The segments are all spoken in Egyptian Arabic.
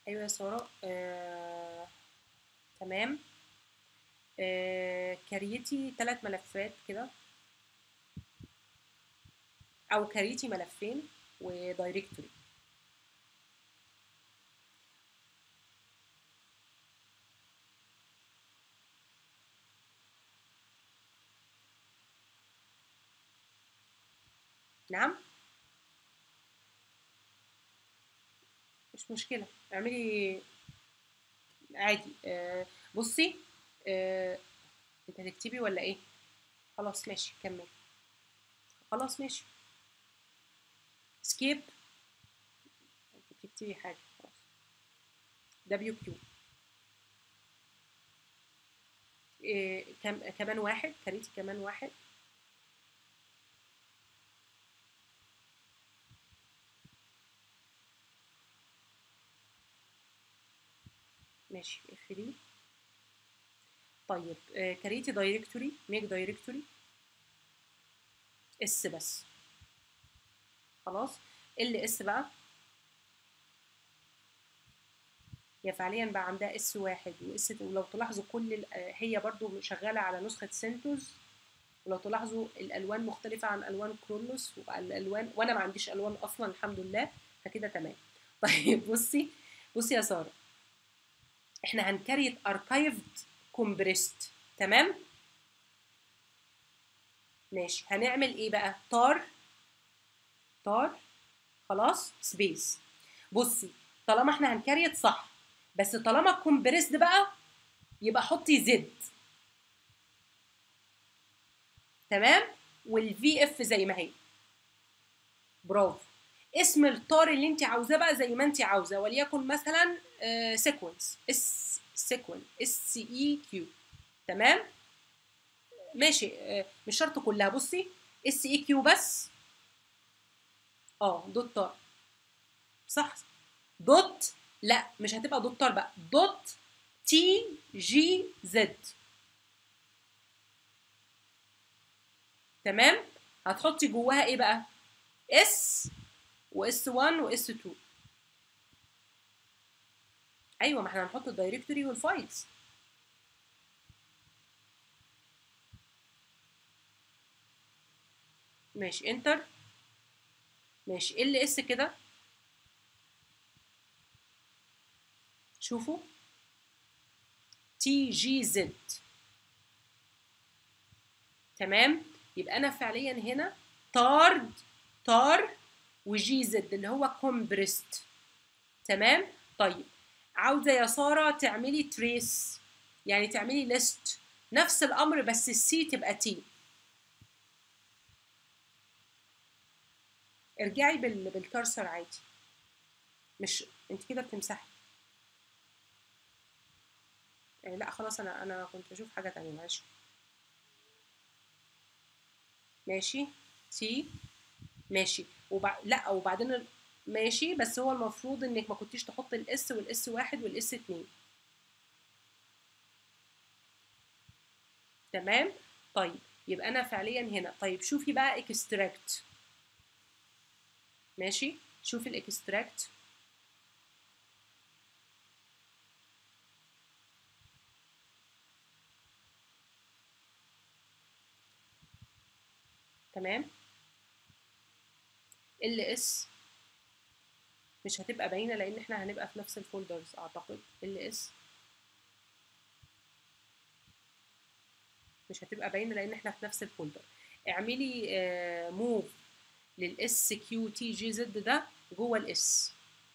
ايوه يا ساره آه... تمام آه... كريتي ثلاث ملفات كده او كريتي ملفين ودايركتوري نعم مش مشكلة اعملي عادي آه بصي آه انت هتكتبي ولا ايه خلاص ماشي كمل خلاص ماشي سكيب انت بتكتبي حاجة خلاص دبليو كيو إيه كم كمان واحد كريتي كمان واحد ماشي اقفليه طيب آه كريتي دايركتوري ميك دايركتوري اس بس خلاص ال اس بقى هي فعليا بقى عندها اس واحد واس ولو تلاحظوا كل ال- آه، هي برضو شغالة على نسخة سنتوز ولو تلاحظوا الالوان مختلفة عن الوان كرولوس والالوان وانا ما عنديش الوان اصلا الحمد لله فكده تمام طيب بصي بصي يا سارة احنا هنكريت اركايفد كومبريست تمام ماشي هنعمل ايه بقى تار تار خلاص سبيس بصي طالما احنا هنكريت صح بس طالما كومبريسد بقى يبقى حطي زد تمام والفي اف زي ما هي برافو اسم الطار اللي انت عاوزاه بقى زي ما انت عاوزه وليكن مثلا سيكونس اس سيكون اس اي كيو تمام ماشي آه، مش شرط كلها بصي اس اي كيو بس اه دوت طار صح دوت لا مش هتبقى دوت طار بقى دوت تي جي زد تمام هتحطي جواها ايه بقى اس واس 1 واس 2 ايوه ما احنا هنحط الدايركتوري والفايلز ماشي انتر ماشي ال اس كده شوفوا تي جي زد تمام يبقى انا فعليا هنا تارد تار وجي زد اللي هو كومبريست تمام طيب عاوزه يا ساره تعملي تريس يعني تعملي ليست نفس الامر بس السي تبقى تي ارجعي بال... بالكرسر عادي مش انت كده بتمسحي يعني لا خلاص انا انا كنت بشوف حاجه تانية معلش ماشي سي ماشي وبع... لا وبعدين ال- ماشي بس هو المفروض انك ما كنتيش تحط الاس والاس واحد والاس اتنين تمام طيب يبقى انا فعليا هنا طيب شوفي بقى اكستراكت ماشي شوفي الاكستراكت تمام ال اس مش هتبقى باينه لان احنا هنبقى في نفس الفولدرز اعتقد ال اس مش هتبقى باينه لان احنا في نفس الفولدر اعملي موف للاس كيو تي جي زد ده جوه الاس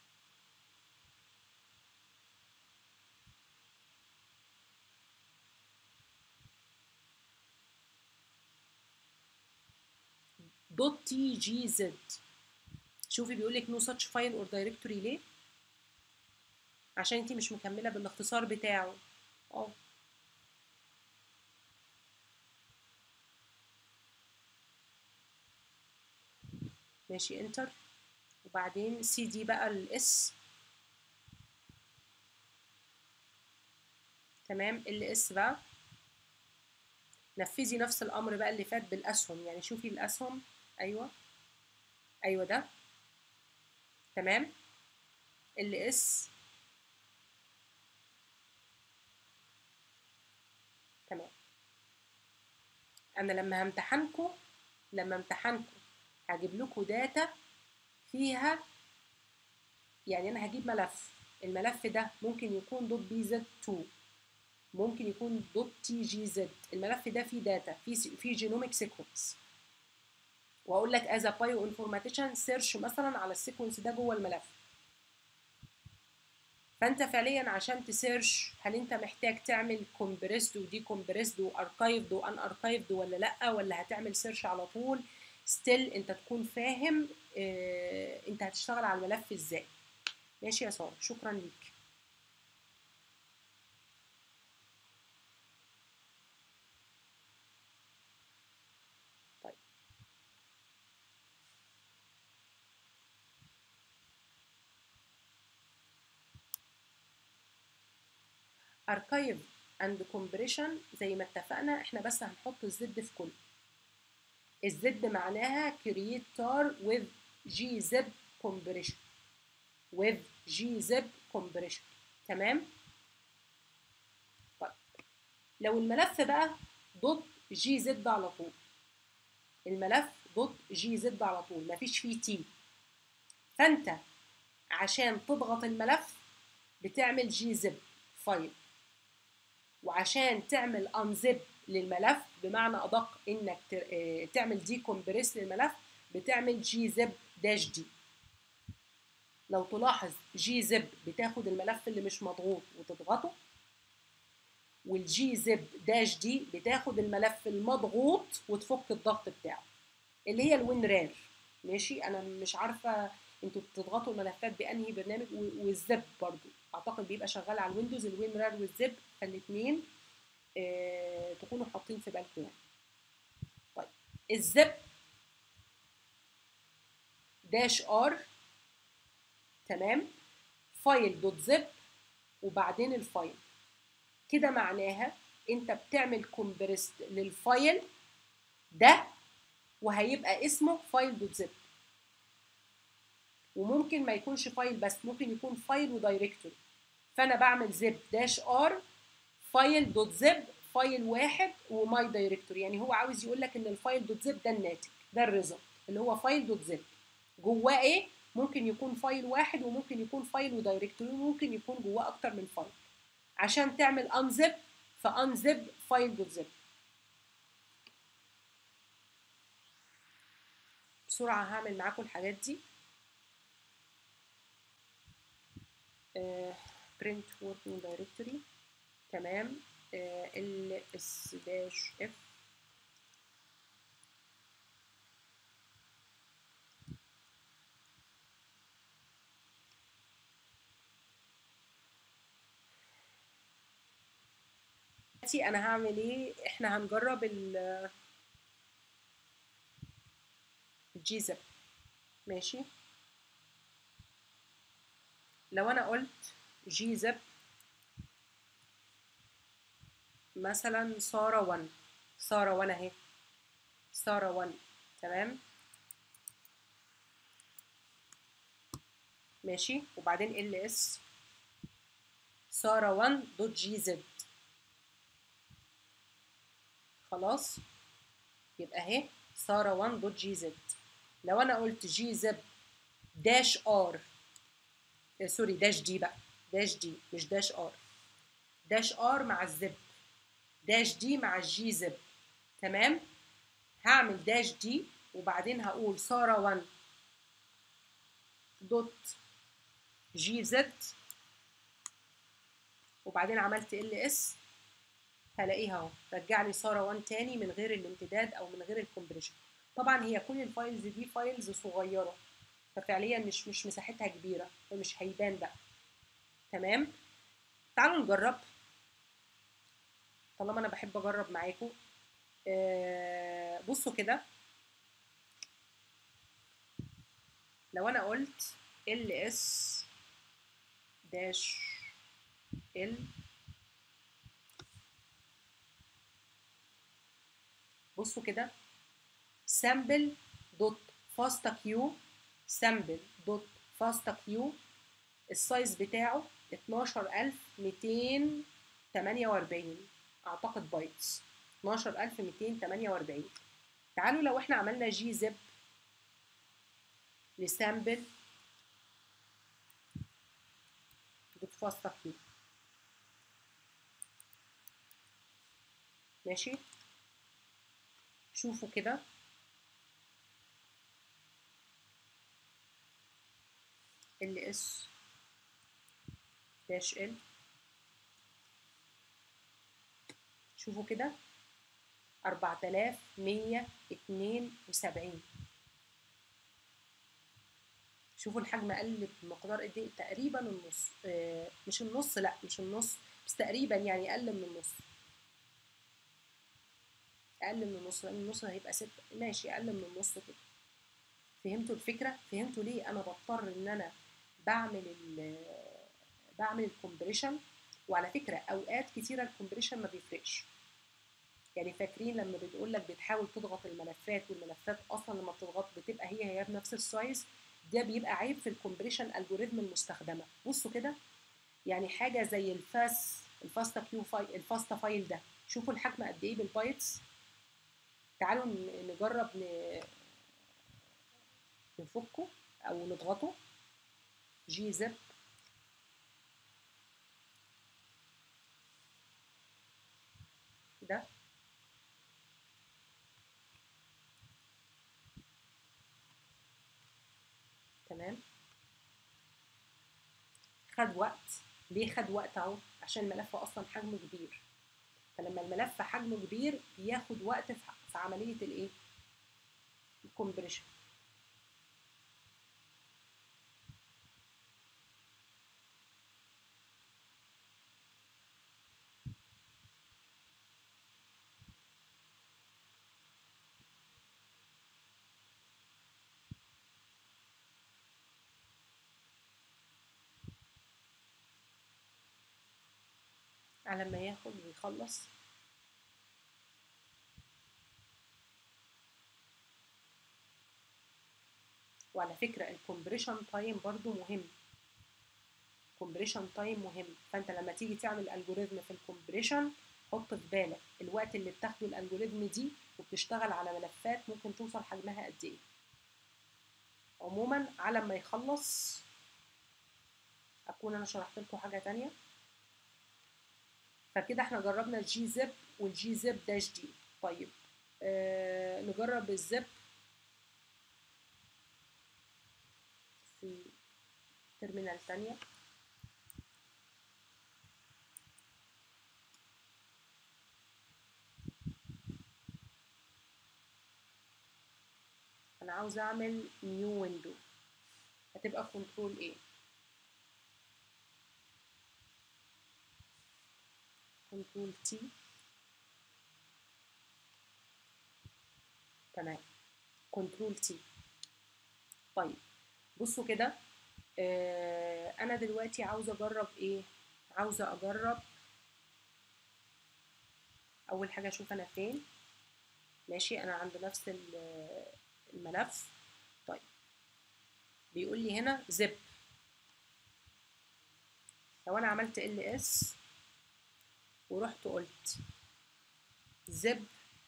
دوت تي جي زد شوفي بيقول لك نو ساتش فايل اور دايركتوري ليه عشان انتي مش مكمله بالاختصار بتاعه اه ماشي انتر وبعدين سي دي بقى الاس تمام ال اس بقى نفذي نفس الامر بقى اللي فات بالاسهم يعني شوفي الاسهم ايوه ايوه ده تمام ال اس انا لما همتحنكم لما امتحنكم هجيب لكم داتا فيها يعني انا هجيب ملف الملف ده ممكن يكون دوت بي زد 2 ممكن يكون دوت تي جي زد الملف ده فيه داتا فيه فيه جينوميك سيكونس واقول لك از بايو انفورماتيشن سيرش مثلا على السيكونس ده جوه الملف فانت فعليا عشان تسيرش هل انت محتاج تعمل كومبريسد ودي كومبريسد واركايفد وان اركايفد ولا لا ولا هتعمل سيرش على طول ستيل انت تكون فاهم اه انت هتشتغل على الملف ازاي ماشي يا ساره شكرا ليك طيب اركايف اند كومبريشن زي ما اتفقنا احنا بس هنحط الزد في كل الزد معناها create tar with gzip compression with gzip compression تمام طيب لو الملف بقى دوت جي زد على طول الملف دوت جي زد على طول مفيش فيه تي فانت عشان تضغط الملف بتعمل جي زب فايل وعشان تعمل انزب للملف بمعنى ادق انك تعمل دي كومبريس للملف بتعمل جي زب داش دي لو تلاحظ جي زب بتاخد الملف اللي مش مضغوط وتضغطه والجي زب داش دي بتاخد الملف المضغوط وتفك الضغط بتاعه اللي هي الوين رير ماشي انا مش عارفه انتوا بتضغطوا الملفات بانهي برنامج والزب برضو اعتقد بيبقى شغال على الويندوز الوين رير والزب فالاثنين اه تكونوا حاطين في بالكم يعني طيب الزب داش ار تمام فايل دوت زب وبعدين الفايل كده معناها انت بتعمل كومبريست للفايل ده وهيبقى اسمه فايل دوت زب وممكن ما يكونش فايل بس ممكن يكون فايل ودايركتوري فانا بعمل زب داش ار فايل دوت زب فايل واحد وماي دايركتوري يعني هو عاوز يقول لك ان الفايل دوت زب ده الناتج ده الريزلت اللي هو فايل دوت زب جواه ايه ممكن يكون فايل واحد وممكن يكون فايل ودايركتوري وممكن يكون جواه اكتر من فايل عشان تعمل انزب فانزب فايل دوت زب بسرعه هعمل معاكم الحاجات دي print working directory تمام ال اس داش اف انا هعمل ايه احنا هنجرب ال الجيزب ماشي لو انا قلت جي زب مثلا سارة 1 سارة 1 اهي سارة 1 تمام ماشي وبعدين ال اس سارة 1 دوت جي زد خلاص يبقى اهي سارة 1 دوت جي زد لو انا قلت جي زب داش ار سوري داش دي بقى داش دي مش داش ار داش ار مع الزب داش دي مع الجي زب تمام هعمل داش دي وبعدين هقول سارة 1 دوت جي زد وبعدين عملت ال اس هلاقيها اهو رجع لي سارة 1 تاني من غير الامتداد او من غير الكومبريشن طبعا هي كل الفايلز دي فايلز صغيره ففعليا مش مش مساحتها كبيره فمش هيبان بقى تمام تعالوا نجرب طالما انا بحب اجرب معاكم آه بصوا كده لو انا قلت ال اس داش ال بصوا كده sample دوت فاستا كيو sample دوت فاستا كيو السايز بتاعه 12248 اعتقد بايتس 12248 تعالوا لو احنا عملنا جي زب لسامبل دوت فاست كيو ماشي شوفوا كده ال اس داش ال شوفوا كده أربعة آلاف مية اتنين وسبعين شوفوا الحجم قل بمقدار قد ايه تقريبا النص آه مش النص لا مش النص بس تقريبا يعني أقل من النص أقل من النص لأن النص هيبقى ستة ماشي أقل من النص كده فهمتوا الفكرة؟ فهمتوا ليه أنا بضطر إن أنا بعمل ال بعمل الكومبريشن وعلى فكرة أوقات كتيرة الكومبريشن ما بيفرقش يعني فاكرين لما بتقول لك بتحاول تضغط الملفات والملفات اصلا لما بتضغط بتبقى هي هي بنفس السايز ده بيبقى عيب في الكومبريشن الجوريزم المستخدمه بصوا كده يعني حاجه زي الفاس الفاستا كيو فايل الفاستا فايل ده شوفوا الحجم قد ايه بالبايتس تعالوا نجرب نفكه او نضغطه جي زب ده تمام خد وقت ليه خد وقت اهو عشان الملف اصلا حجمه كبير فلما الملف حجمه كبير بياخد وقت في عمليه الايه الكومبريشن على ما ياخد ويخلص وعلى فكرة الكومبريشن تايم برضو مهم كومبريشن تايم مهم فانت لما تيجي تعمل الجوريزم في الكومبريشن حط في بالك الوقت اللي بتاخده الالجوريزم دي وبتشتغل على ملفات ممكن توصل حجمها قد ايه عموما على ما يخلص اكون انا شرحت لكم حاجه تانية فكده احنا جربنا الجي زب والجي زب داش دي طيب آه نجرب الزب في ترمينال تانية انا عاوز اعمل نيو ويندو هتبقى كنترول ايه كنترول تي تمام كنترول تي طيب بصوا كده آه انا دلوقتي عاوزه اجرب ايه عاوزه اجرب اول حاجه اشوف انا فين ماشي انا عند نفس الملف طيب بيقول لي هنا زب لو انا عملت ال اس ورحت قلت زب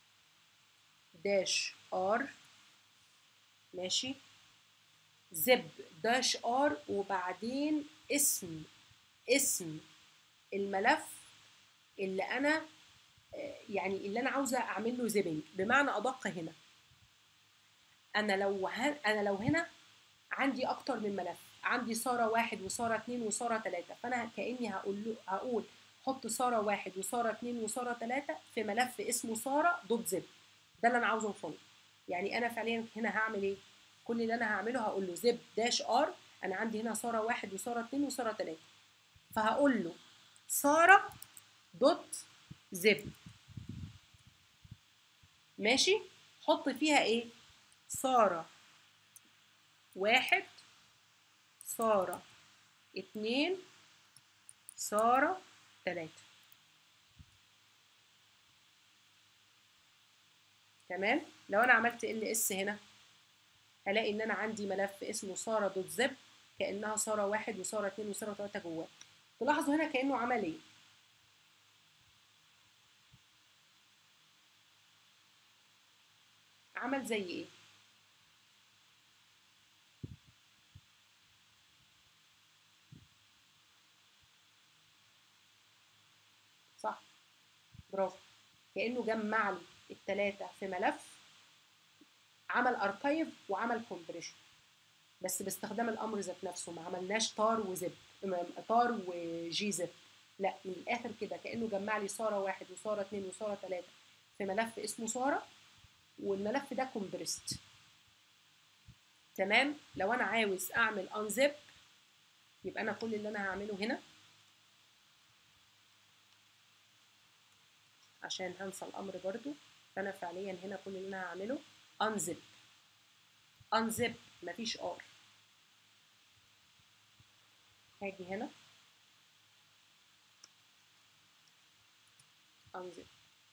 داش ار ماشي زب داش ار وبعدين اسم اسم الملف اللي انا يعني اللي انا عاوزه اعمل له زيبنج بمعنى ادق هنا انا لو انا لو هنا عندي اكتر من ملف عندي ساره واحد وساره اتنين وساره تلاته فانا كاني هقول له هقول حط ساره واحد وساره اتنين وساره تلاته في ملف اسمه ساره دوت زب ده اللي انا عاوزه اوصله يعني انا فعليا هنا هعمل ايه كل اللي انا هعمله هقول له زب داش ار انا عندي هنا ساره واحد وساره اتنين وساره تلاته فهقول له ساره دوت زب ماشي حط فيها ايه ساره واحد ساره اتنين ساره تلاته تمام لو انا عملت ال اس هنا هلاقي ان انا عندي ملف اسمه ساره دوت زب كانها ساره واحد وساره اتنين وساره تلاته جواه تلاحظوا هنا كانه عمل ايه عمل زي ايه صح برافو كانه جمع لي الثلاثه في ملف عمل اركايف وعمل كومبريشن بس باستخدام الامر ذات نفسه ما عملناش طار وزب طار وجي زب لا من الاخر كده كانه جمع لي ساره واحد وساره اثنين وساره ثلاثه في ملف اسمه ساره والملف ده كومبريست تمام لو انا عاوز اعمل انزب يبقى انا كل اللي انا هعمله هنا عشان هنسى الامر برضو فانا فعليا هنا كل اللي انا هعمله انزب انزب مفيش ار هاجي هنا انزب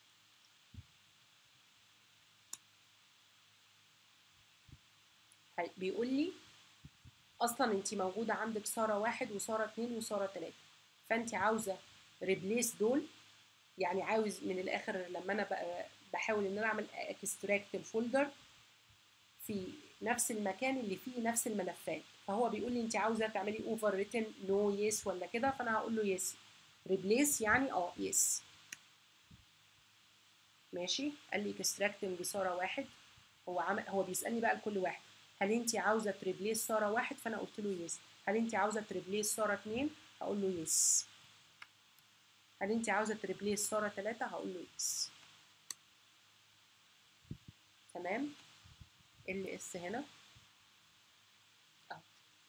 بيقول لي اصلا انت موجوده عندك ساره واحد وساره اتنين وساره تلاته فانت عاوزه ريبليس دول يعني عاوز من الاخر لما انا بحاول ان انا اعمل اكستراكت الفولدر في نفس المكان اللي فيه نفس الملفات فهو بيقول لي انت عاوزه تعملي اوفر ريتن نو يس ولا كده فانا هقول له يس ريبليس يعني اه يس ماشي قال لي اكستراكتنج ساره واحد هو عمل هو بيسالني بقى لكل واحد هل انت عاوزه تريبليس ساره واحد فانا قلت له يس هل انت عاوزه تريبليس ساره اتنين هقول له يس هل انت عاوزه تريبليس ساره تلاته هقول له يس تمام ال اس هنا اهو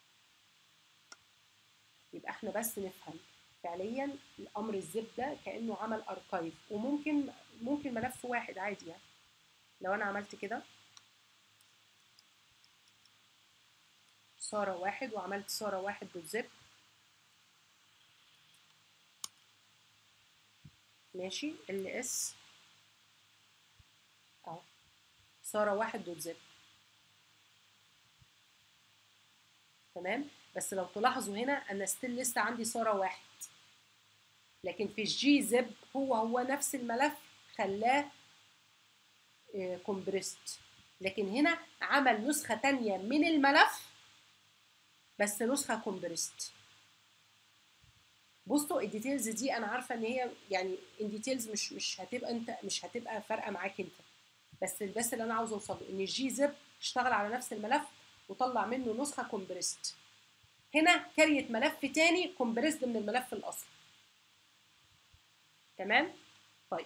يبقى احنا بس نفهم فعليا الامر الزب ده كانه عمل اركايف وممكن ممكن ملف واحد عادي يعني لو انا عملت كده ساره واحد وعملت ساره واحد دوت زب ماشي ال اس اهو ساره واحد دوت زب تمام بس لو تلاحظوا هنا انا ستيل لسه عندي ساره واحد لكن في الجي زب هو هو نفس الملف خلاه كومبريست لكن هنا عمل نسخه تانية من الملف بس نسخه كومبريست بصوا الديتيلز دي انا عارفه ان هي يعني الديتيلز مش مش هتبقى انت مش هتبقى فارقه معاك انت بس بس اللي انا عاوزه اوصله ان الجي زب اشتغل على نفس الملف وطلع منه نسخه كومبريست هنا كريت ملف تاني كومبريسد من الملف الاصلي تمام طيب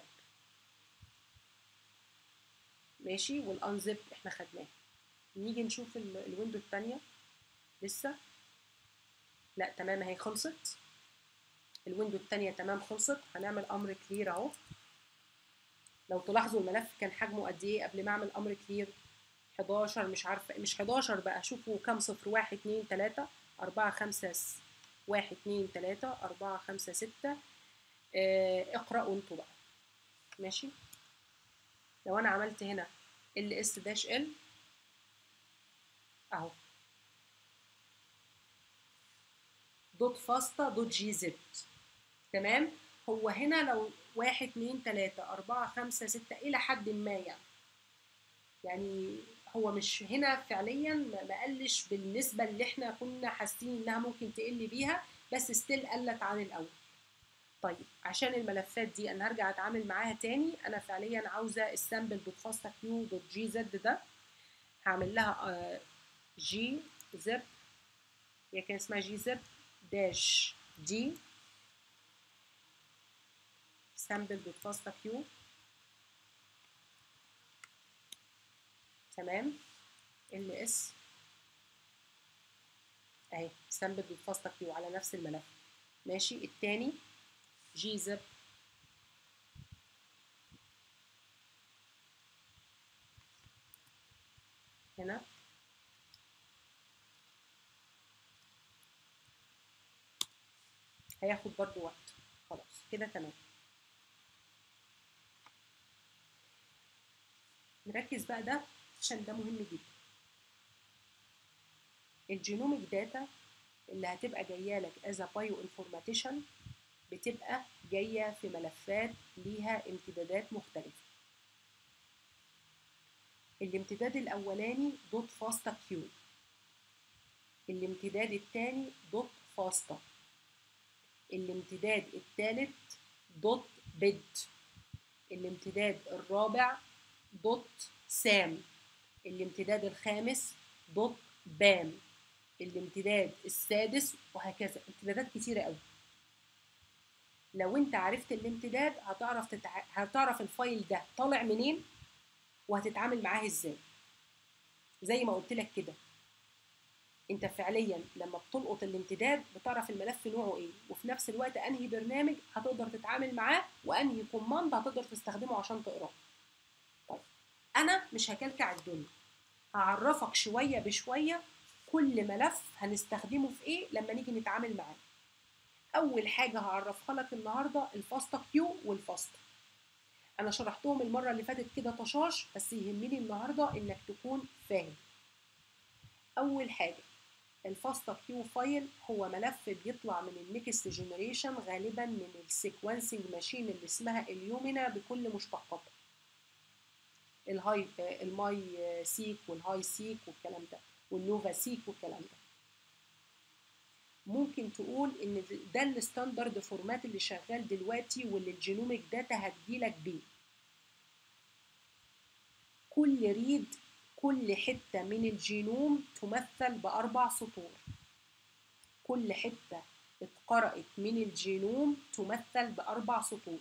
ماشي والانزب احنا خدناه نيجي نشوف الويندو الثانيه لسه لا تمام اهي خلصت الويندو الثانيه تمام خلصت هنعمل امر كلير اهو لو تلاحظوا الملف كان حجمه قد ايه قبل ما اعمل امر كلير 11 مش عارفه مش 11 بقى شوفوا كام صفر 1 2 3 4 5 1 2 3 4 5 6 اقرأوا انتوا بقى ماشي لو انا عملت هنا ال اس داش ال اهو دوت فاستا دوت جي زد تمام هو هنا لو واحد اتنين تلاتة أربعة خمسة ستة إلى حد ما يعني يعني هو مش هنا فعليا ما قلش بالنسبة اللي احنا كنا حاسين انها ممكن تقل بيها بس ستيل قلت عن الأول طيب عشان الملفات دي انا هرجع اتعامل معاها تاني انا فعليا عاوزه السامبل دوت فاستا كيو دوت جي زد ده هعمل لها جي زب هي كان اسمها جي زب داش دي سامبل دوت فاستا كيو تمام ال اس اهي سامبل دوت فاستا كيو على نفس الملف ماشي التاني جي زب هنا هياخد برضو وقت خلاص كده تمام نركز بقى ده عشان ده مهم جدا الجينوميك داتا اللي هتبقى جايه لك از بايو انفورماتيشن بتبقى جايه في ملفات ليها امتدادات مختلفه الامتداد الاولاني دوت فاستا كيو الامتداد الثاني دوت فاستا الامتداد الثالث دوت بيد الامتداد الرابع دوت سام الامتداد الخامس دوت بام الامتداد السادس وهكذا امتدادات كتيرة قوي لو انت عرفت الامتداد هتعرف تتع... هتعرف الفايل ده طالع منين وهتتعامل معاه ازاي زي ما قلت لك كده انت فعليا لما بتلقط الامتداد بتعرف الملف نوعه ايه وفي نفس الوقت انهي برنامج هتقدر تتعامل معاه وانهي كوماند هتقدر تستخدمه عشان تقراه طيب انا مش هكلكع الدنيا هعرفك شويه بشويه كل ملف هنستخدمه في ايه لما نيجي نتعامل معاه اول حاجه هعرفها لك النهارده الفاستا كيو والفاستا انا شرحتهم المره اللي فاتت كده طشاش بس يهمني النهارده انك تكون فاهم اول حاجه الفاستا كيو فايل هو ملف بيطلع من النكست جنريشن غالبا من السيكونسنج ماشين اللي اسمها اليومينا بكل مشتقاتها الهاي الماي سيك والهاي سيك والكلام ده والنوفا سيك والكلام ده ممكن تقول ان ده الستاندرد فورمات اللي شغال دلوقتي واللي الجينوميك داتا هتجيلك بيه كل ريد كل حتة من الجينوم تمثل بأربع سطور كل حتة اتقرأت من الجينوم تمثل بأربع سطور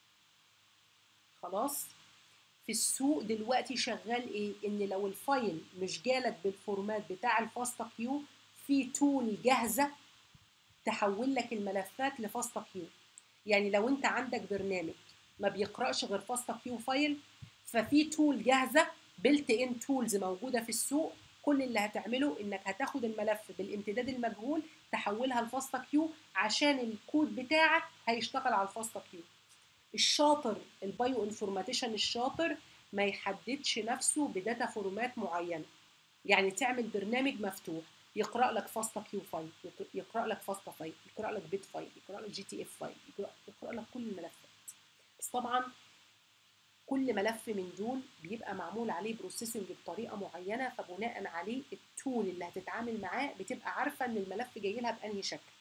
خلاص في السوق دلوقتي شغال ايه ان لو الفايل مش جالك بالفورمات بتاع الفاستا كيو في تول جاهزه تحول لك الملفات لفاستا كيو يعني لو انت عندك برنامج ما بيقراش غير فاستا كيو فايل ففي تول جاهزه بلت ان تولز موجوده في السوق كل اللي هتعمله انك هتاخد الملف بالامتداد المجهول تحولها لفاستا كيو عشان الكود بتاعك هيشتغل على الفاستا كيو الشاطر البايو انفورماتيشن الشاطر ما يحددش نفسه بداتا فورمات معينه يعني تعمل برنامج مفتوح يقرا لك فاستا كيو فايل يقرا لك فاستا فايل يقرا لك بيت فايل يقرا لك جي تي اف فايل يقرا, يقرأ لك كل الملفات بس طبعا كل ملف من دول بيبقى معمول عليه بروسيسنج بطريقه معينه فبناء عليه التول اللي هتتعامل معاه بتبقى عارفه ان الملف جاي لها بانهي شكل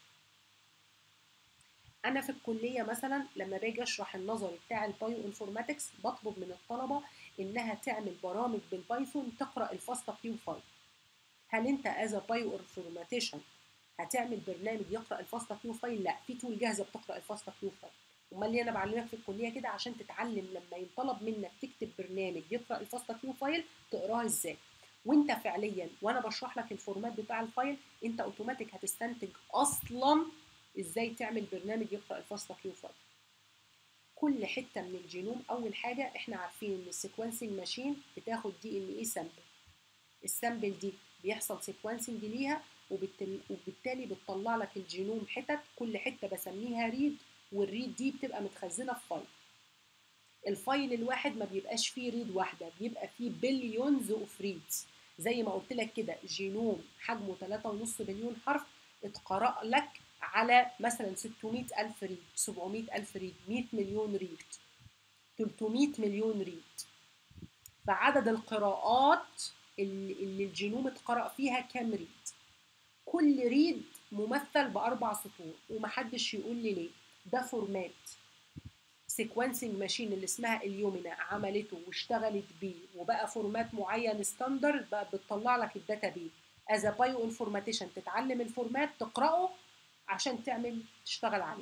انا في الكليه مثلا لما باجي اشرح النظري بتاع البايو انفورماتكس بطلب من الطلبه انها تعمل برامج بالبايثون تقرا الفاستا كيو فايل هل انت از بايو انفورماتيشن هتعمل برنامج يقرا الفاستا كيو فايل لا في تول جاهزه بتقرا الفاستا كيو فايل امال ليه انا بعلمك في الكليه كده عشان تتعلم لما ينطلب منك تكتب برنامج يقرا الفاستا كيو فايل تقراه ازاي وانت فعليا وانا بشرح لك الفورمات بتاع الفايل انت اوتوماتيك هتستنتج اصلا ازاي تعمل برنامج يقرا الفاستا كيو فايل كل حته من الجينوم اول حاجه احنا عارفين ان السيكونسنج ماشين بتاخد دي ان اي سامبل السامبل دي بيحصل سيكونسنج ليها وبالتالي بتطلع لك الجينوم حتت كل حته بسميها ريد والريد دي بتبقى متخزنه في فايل الفايل الواحد ما بيبقاش فيه ريد واحده بيبقى فيه بليونز اوف ريدز زي ما قلت لك كده جينوم حجمه 3.5 بليون حرف اتقرأ لك على مثلا 600 ألف ريد 700 ألف ريد 100 مليون ريد 300 مليون ريد فعدد القراءات اللي الجينوم اتقرأ فيها كام ريد كل ريد ممثل بأربع سطور ومحدش يقول لي ليه ده فورمات سيكونسنج ماشين اللي اسمها اليومينا عملته واشتغلت بيه وبقى فورمات معين ستاندرد بقى بتطلع لك الداتا بيه از بايو انفورماتيشن تتعلم الفورمات تقراه عشان تعمل تشتغل عليه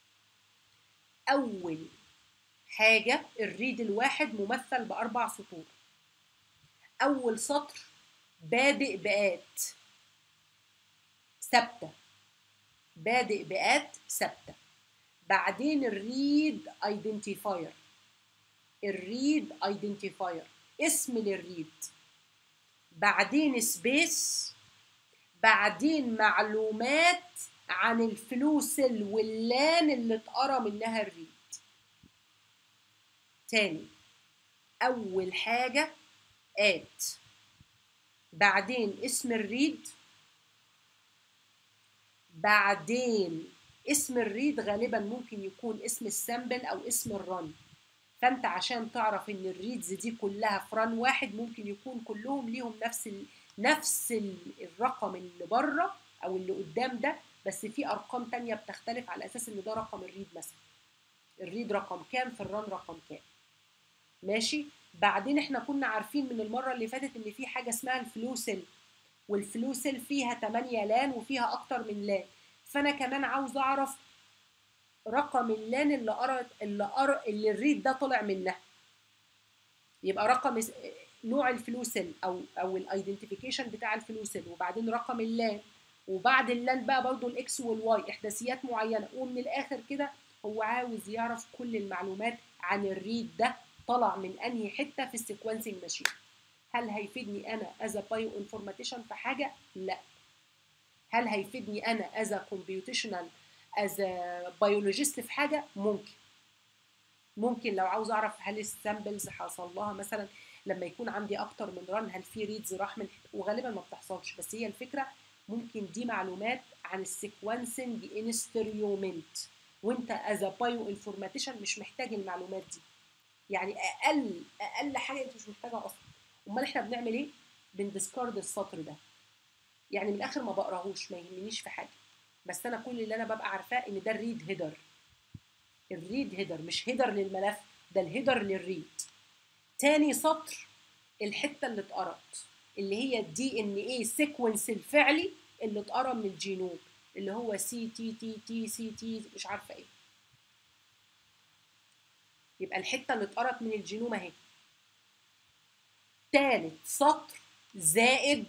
اول حاجه الريد الواحد ممثل باربع سطور اول سطر بادئ بآت ثابته بادئ بآت ثابته بعدين الريد ايدنتيفاير الريد ايدنتيفاير اسم للريد بعدين سبيس بعدين معلومات عن الفلوس واللان اللي اتقرا منها الريد تاني اول حاجه ات بعدين اسم الريد بعدين اسم الريد غالبا ممكن يكون اسم السامبل او اسم الرن فانت عشان تعرف ان الريدز دي كلها في ران واحد ممكن يكون كلهم ليهم نفس ال... نفس ال- الرقم اللي بره او اللي قدام ده بس في ارقام تانية بتختلف على اساس ان ده رقم الريد مثلا الريد رقم كام في الران رقم كام ماشي بعدين احنا كنا عارفين من المره اللي فاتت ان في حاجه اسمها الفلو سيل والفلو سيل فيها 8 لان وفيها اكتر من لان فانا كمان عاوز اعرف رقم اللان اللي قرأت اللي قرأ اللي الريد ده طلع منها يبقى رقم اس- نوع الفلو سيل او او الايدنتيفيكيشن بتاع الفلو سيل وبعدين رقم اللان وبعد اللان بقى برضو الاكس والواي احداثيات معينه ومن الاخر كده هو عاوز يعرف كل المعلومات عن الريد ده طلع من انهي حته في السيكونسنج ماشين هل هيفيدني انا از بايو انفورماتيشن في حاجه لا هل هيفيدني انا از كومبيوتيشنال از بيولوجيست في حاجه ممكن ممكن لو عاوز اعرف هل السامبلز حصل لها مثلا لما يكون عندي اكتر من ران هل في ريدز راح من وغالبا ما بتحصلش بس هي الفكره ممكن دي معلومات عن السيكونسنج انسترومنت وانت از بايو انفورماتيشن مش محتاج المعلومات دي يعني اقل اقل حاجه انت مش محتاجها اصلا امال احنا بنعمل ايه بندسكارد السطر ده يعني من الاخر ما بقراهوش ما يهمنيش في حاجه بس انا كل اللي انا ببقى عارفاه ان ده الريد هيدر الريد هيدر مش هيدر للملف ده الهيدر للريد تاني سطر الحته اللي اتقرت اللي هي الدي ان ايه سيكونس الفعلي اللي اتقرا من الجينوم اللي هو سي تي تي تي سي تي مش عارفه ايه يبقى الحته اللي اتقرت من الجينوم اهي تالت سطر زائد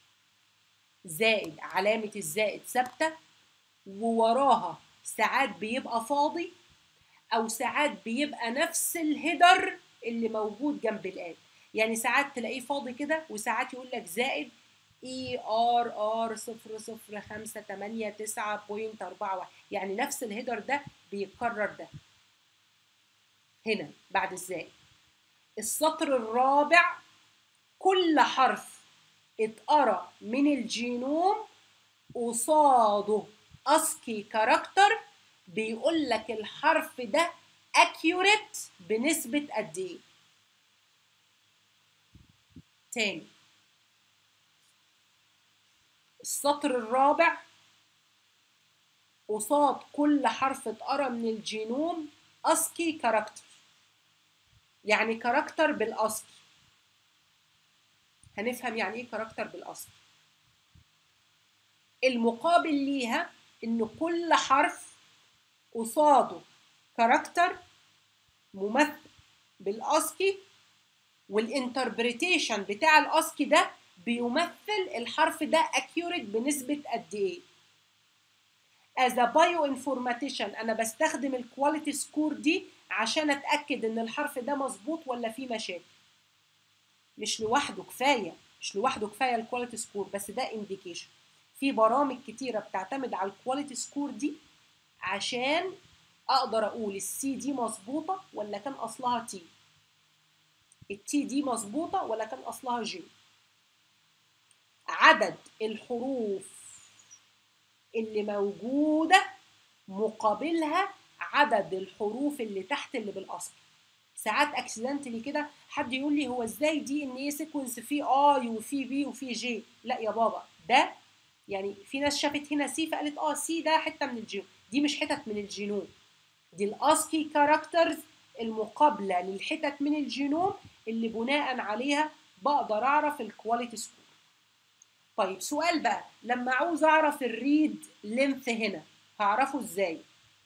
زائد علامة الزائد ثابتة ووراها ساعات بيبقى فاضي أو ساعات بيبقى نفس الهيدر اللي موجود جنب الآن يعني ساعات تلاقيه فاضي كده وساعات يقول لك زائد اي ار ار صفر صفر خمسة تمانية تسعة بوينت أربعة واحد يعني نفس الهيدر ده بيتكرر ده هنا بعد الزائد السطر الرابع كل حرف اتقرا من الجينوم قصاده اسكي كاركتر بيقول لك الحرف ده اكيوريت بنسبة قد ايه تاني السطر الرابع قصاد كل حرف اتقرا من الجينوم اسكي كاركتر يعني كاركتر بالاسكي هنفهم يعني ايه كاركتر بالاصل المقابل ليها ان كل حرف قصاده كاركتر ممثل بالاسكي والانتربريتيشن بتاع الاسكي ده بيمثل الحرف ده اكيوريت بنسبه قد ايه as a bioinformatician انا بستخدم الكواليتي سكور دي عشان اتاكد ان الحرف ده مظبوط ولا فيه مشاكل مش لوحده كفايه مش لوحده كفايه الكواليتي سكور بس ده انديكيشن في برامج كتيره بتعتمد على الكواليتي سكور دي عشان اقدر اقول السي دي مظبوطه ولا كان اصلها تي التي دي مظبوطه ولا كان اصلها جي عدد الحروف اللي موجوده مقابلها عدد الحروف اللي تحت اللي بالاصل ساعات اكسيدنتلي كده حد يقول لي هو ازاي دي ان ايه سيكونس فيه اي وفي بي وفي جي لا يا بابا ده يعني في ناس شافت هنا سي فقالت اه سي ده حته من الجينوم دي مش حتت من الجينوم دي الاسكي كاركترز المقابله للحتت من الجينوم اللي بناء عليها بقدر اعرف الكواليتي سكور طيب سؤال بقى لما عاوز اعرف الريد لينث هنا هعرفه ازاي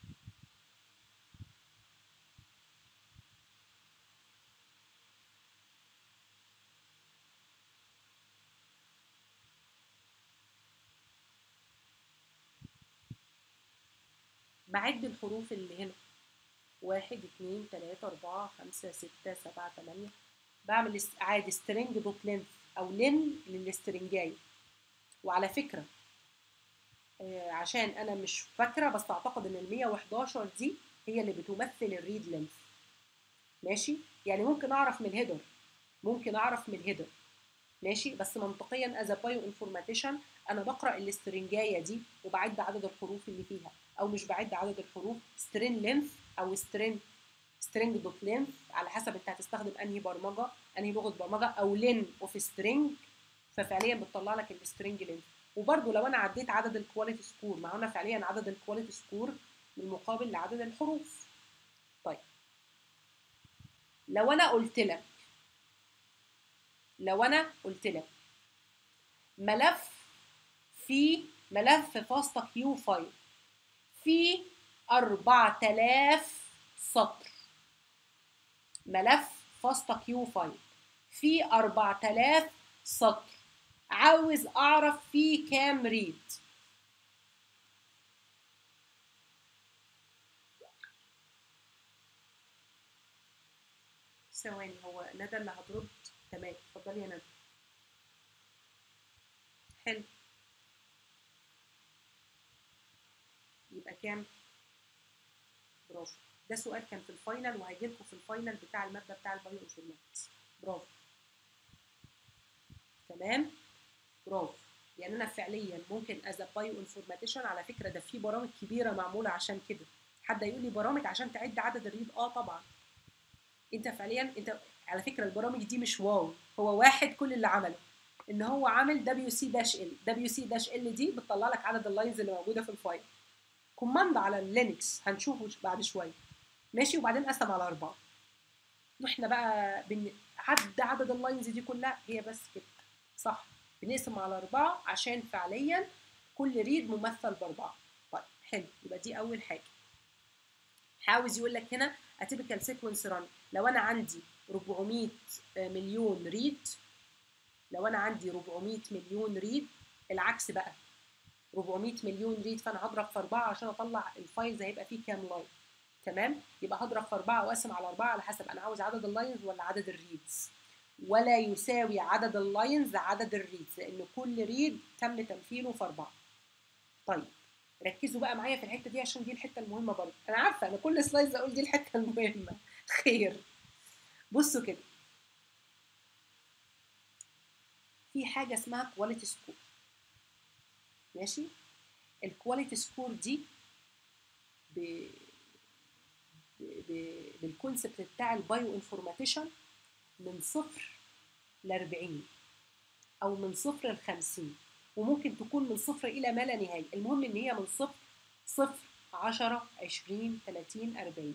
بعد الحروف اللي هنا واحد اتنين تلاتة أربعة خمسة ستة سبعة تمانية بعمل است- عادي سترينج دوت لينث أو لين للسترنجاية وعلى فكرة آه، عشان أنا مش فاكرة بس أعتقد إن ال 111 دي هي اللي بتمثل الريد لينث ماشي يعني ممكن أعرف من الهيدر ممكن أعرف من الهيدر ماشي بس منطقيا از بايو انفورماتيشن انا بقرا الاسترنجايه دي وبعد عدد الحروف اللي فيها او مش بعد عدد الحروف سترين لينث او سترين string دوت length على حسب انت هتستخدم انهي برمجه انهي لغه برمجه او len اوف string ففعليا بتطلع لك السترنج length وبرده لو انا عديت عدد الكواليتي سكور ما هو انا فعليا عدد الكواليتي سكور بالمقابل لعدد الحروف طيب لو انا قلت لك لو انا قلت لك ملف في ملف فاصلة كيو فايل في 4000 سطر ملف فاصلة كيو فايل في 4000 سطر عاوز اعرف فيه كام ريد ثواني هو ندى اللي هترد تمام اتفضلي يا ندى حلو يبقى كام برافو ده سؤال كان في الفاينل وهيجي لكم في الفاينل بتاع الماده بتاع البايو انفورماتكس برافو تمام برافو يعني انا فعليا ممكن از بايو انفورماتيشن على فكره ده في برامج كبيره معموله عشان كده حد يقول لي برامج عشان تعد عدد الريد اه طبعا انت فعليا انت على فكره البرامج دي مش واو هو واحد كل اللي عمله ان هو عامل دبليو سي داش ال دبليو سي داش ال دي بتطلع لك عدد اللاينز اللي موجوده في الفايل كوماند على اللينكس هنشوفه بعد شويه ماشي وبعدين قسم على اربعه واحنا بقى بن... عد عدد اللاينز دي كلها هي بس كده صح بنقسم على اربعه عشان فعليا كل ريد ممثل باربعه طيب حلو يبقى دي اول حاجه عاوز يقول لك هنا اتيبيكال سيكونس ران لو انا عندي 400 مليون ريد لو انا عندي 400 مليون ريد العكس بقى 400 مليون ريد فانا هضرب في 4 عشان اطلع الفايلز هيبقى فيه كام لاين تمام يبقى هضرب في 4 واقسم على 4 على حسب انا عاوز عدد اللاينز ولا عدد الريدز ولا يساوي عدد اللاينز عدد الريدز لان كل ريد تم تمثيله في 4 طيب ركزوا بقى معايا في الحته دي عشان دي الحته المهمه برضه انا عارفه انا كل سلايدز اقول دي الحته المهمه خير بصوا كده في حاجه اسمها كواليتي سكور ماشي الكواليتي سكور دي ب... ب... ب... بالكونسبت بتاع البايو انفورماتيشن من صفر ل 40 او من صفر ل 50 وممكن تكون من صفر الى ما لا نهايه المهم ان هي من صفر صفر 10 20 30 40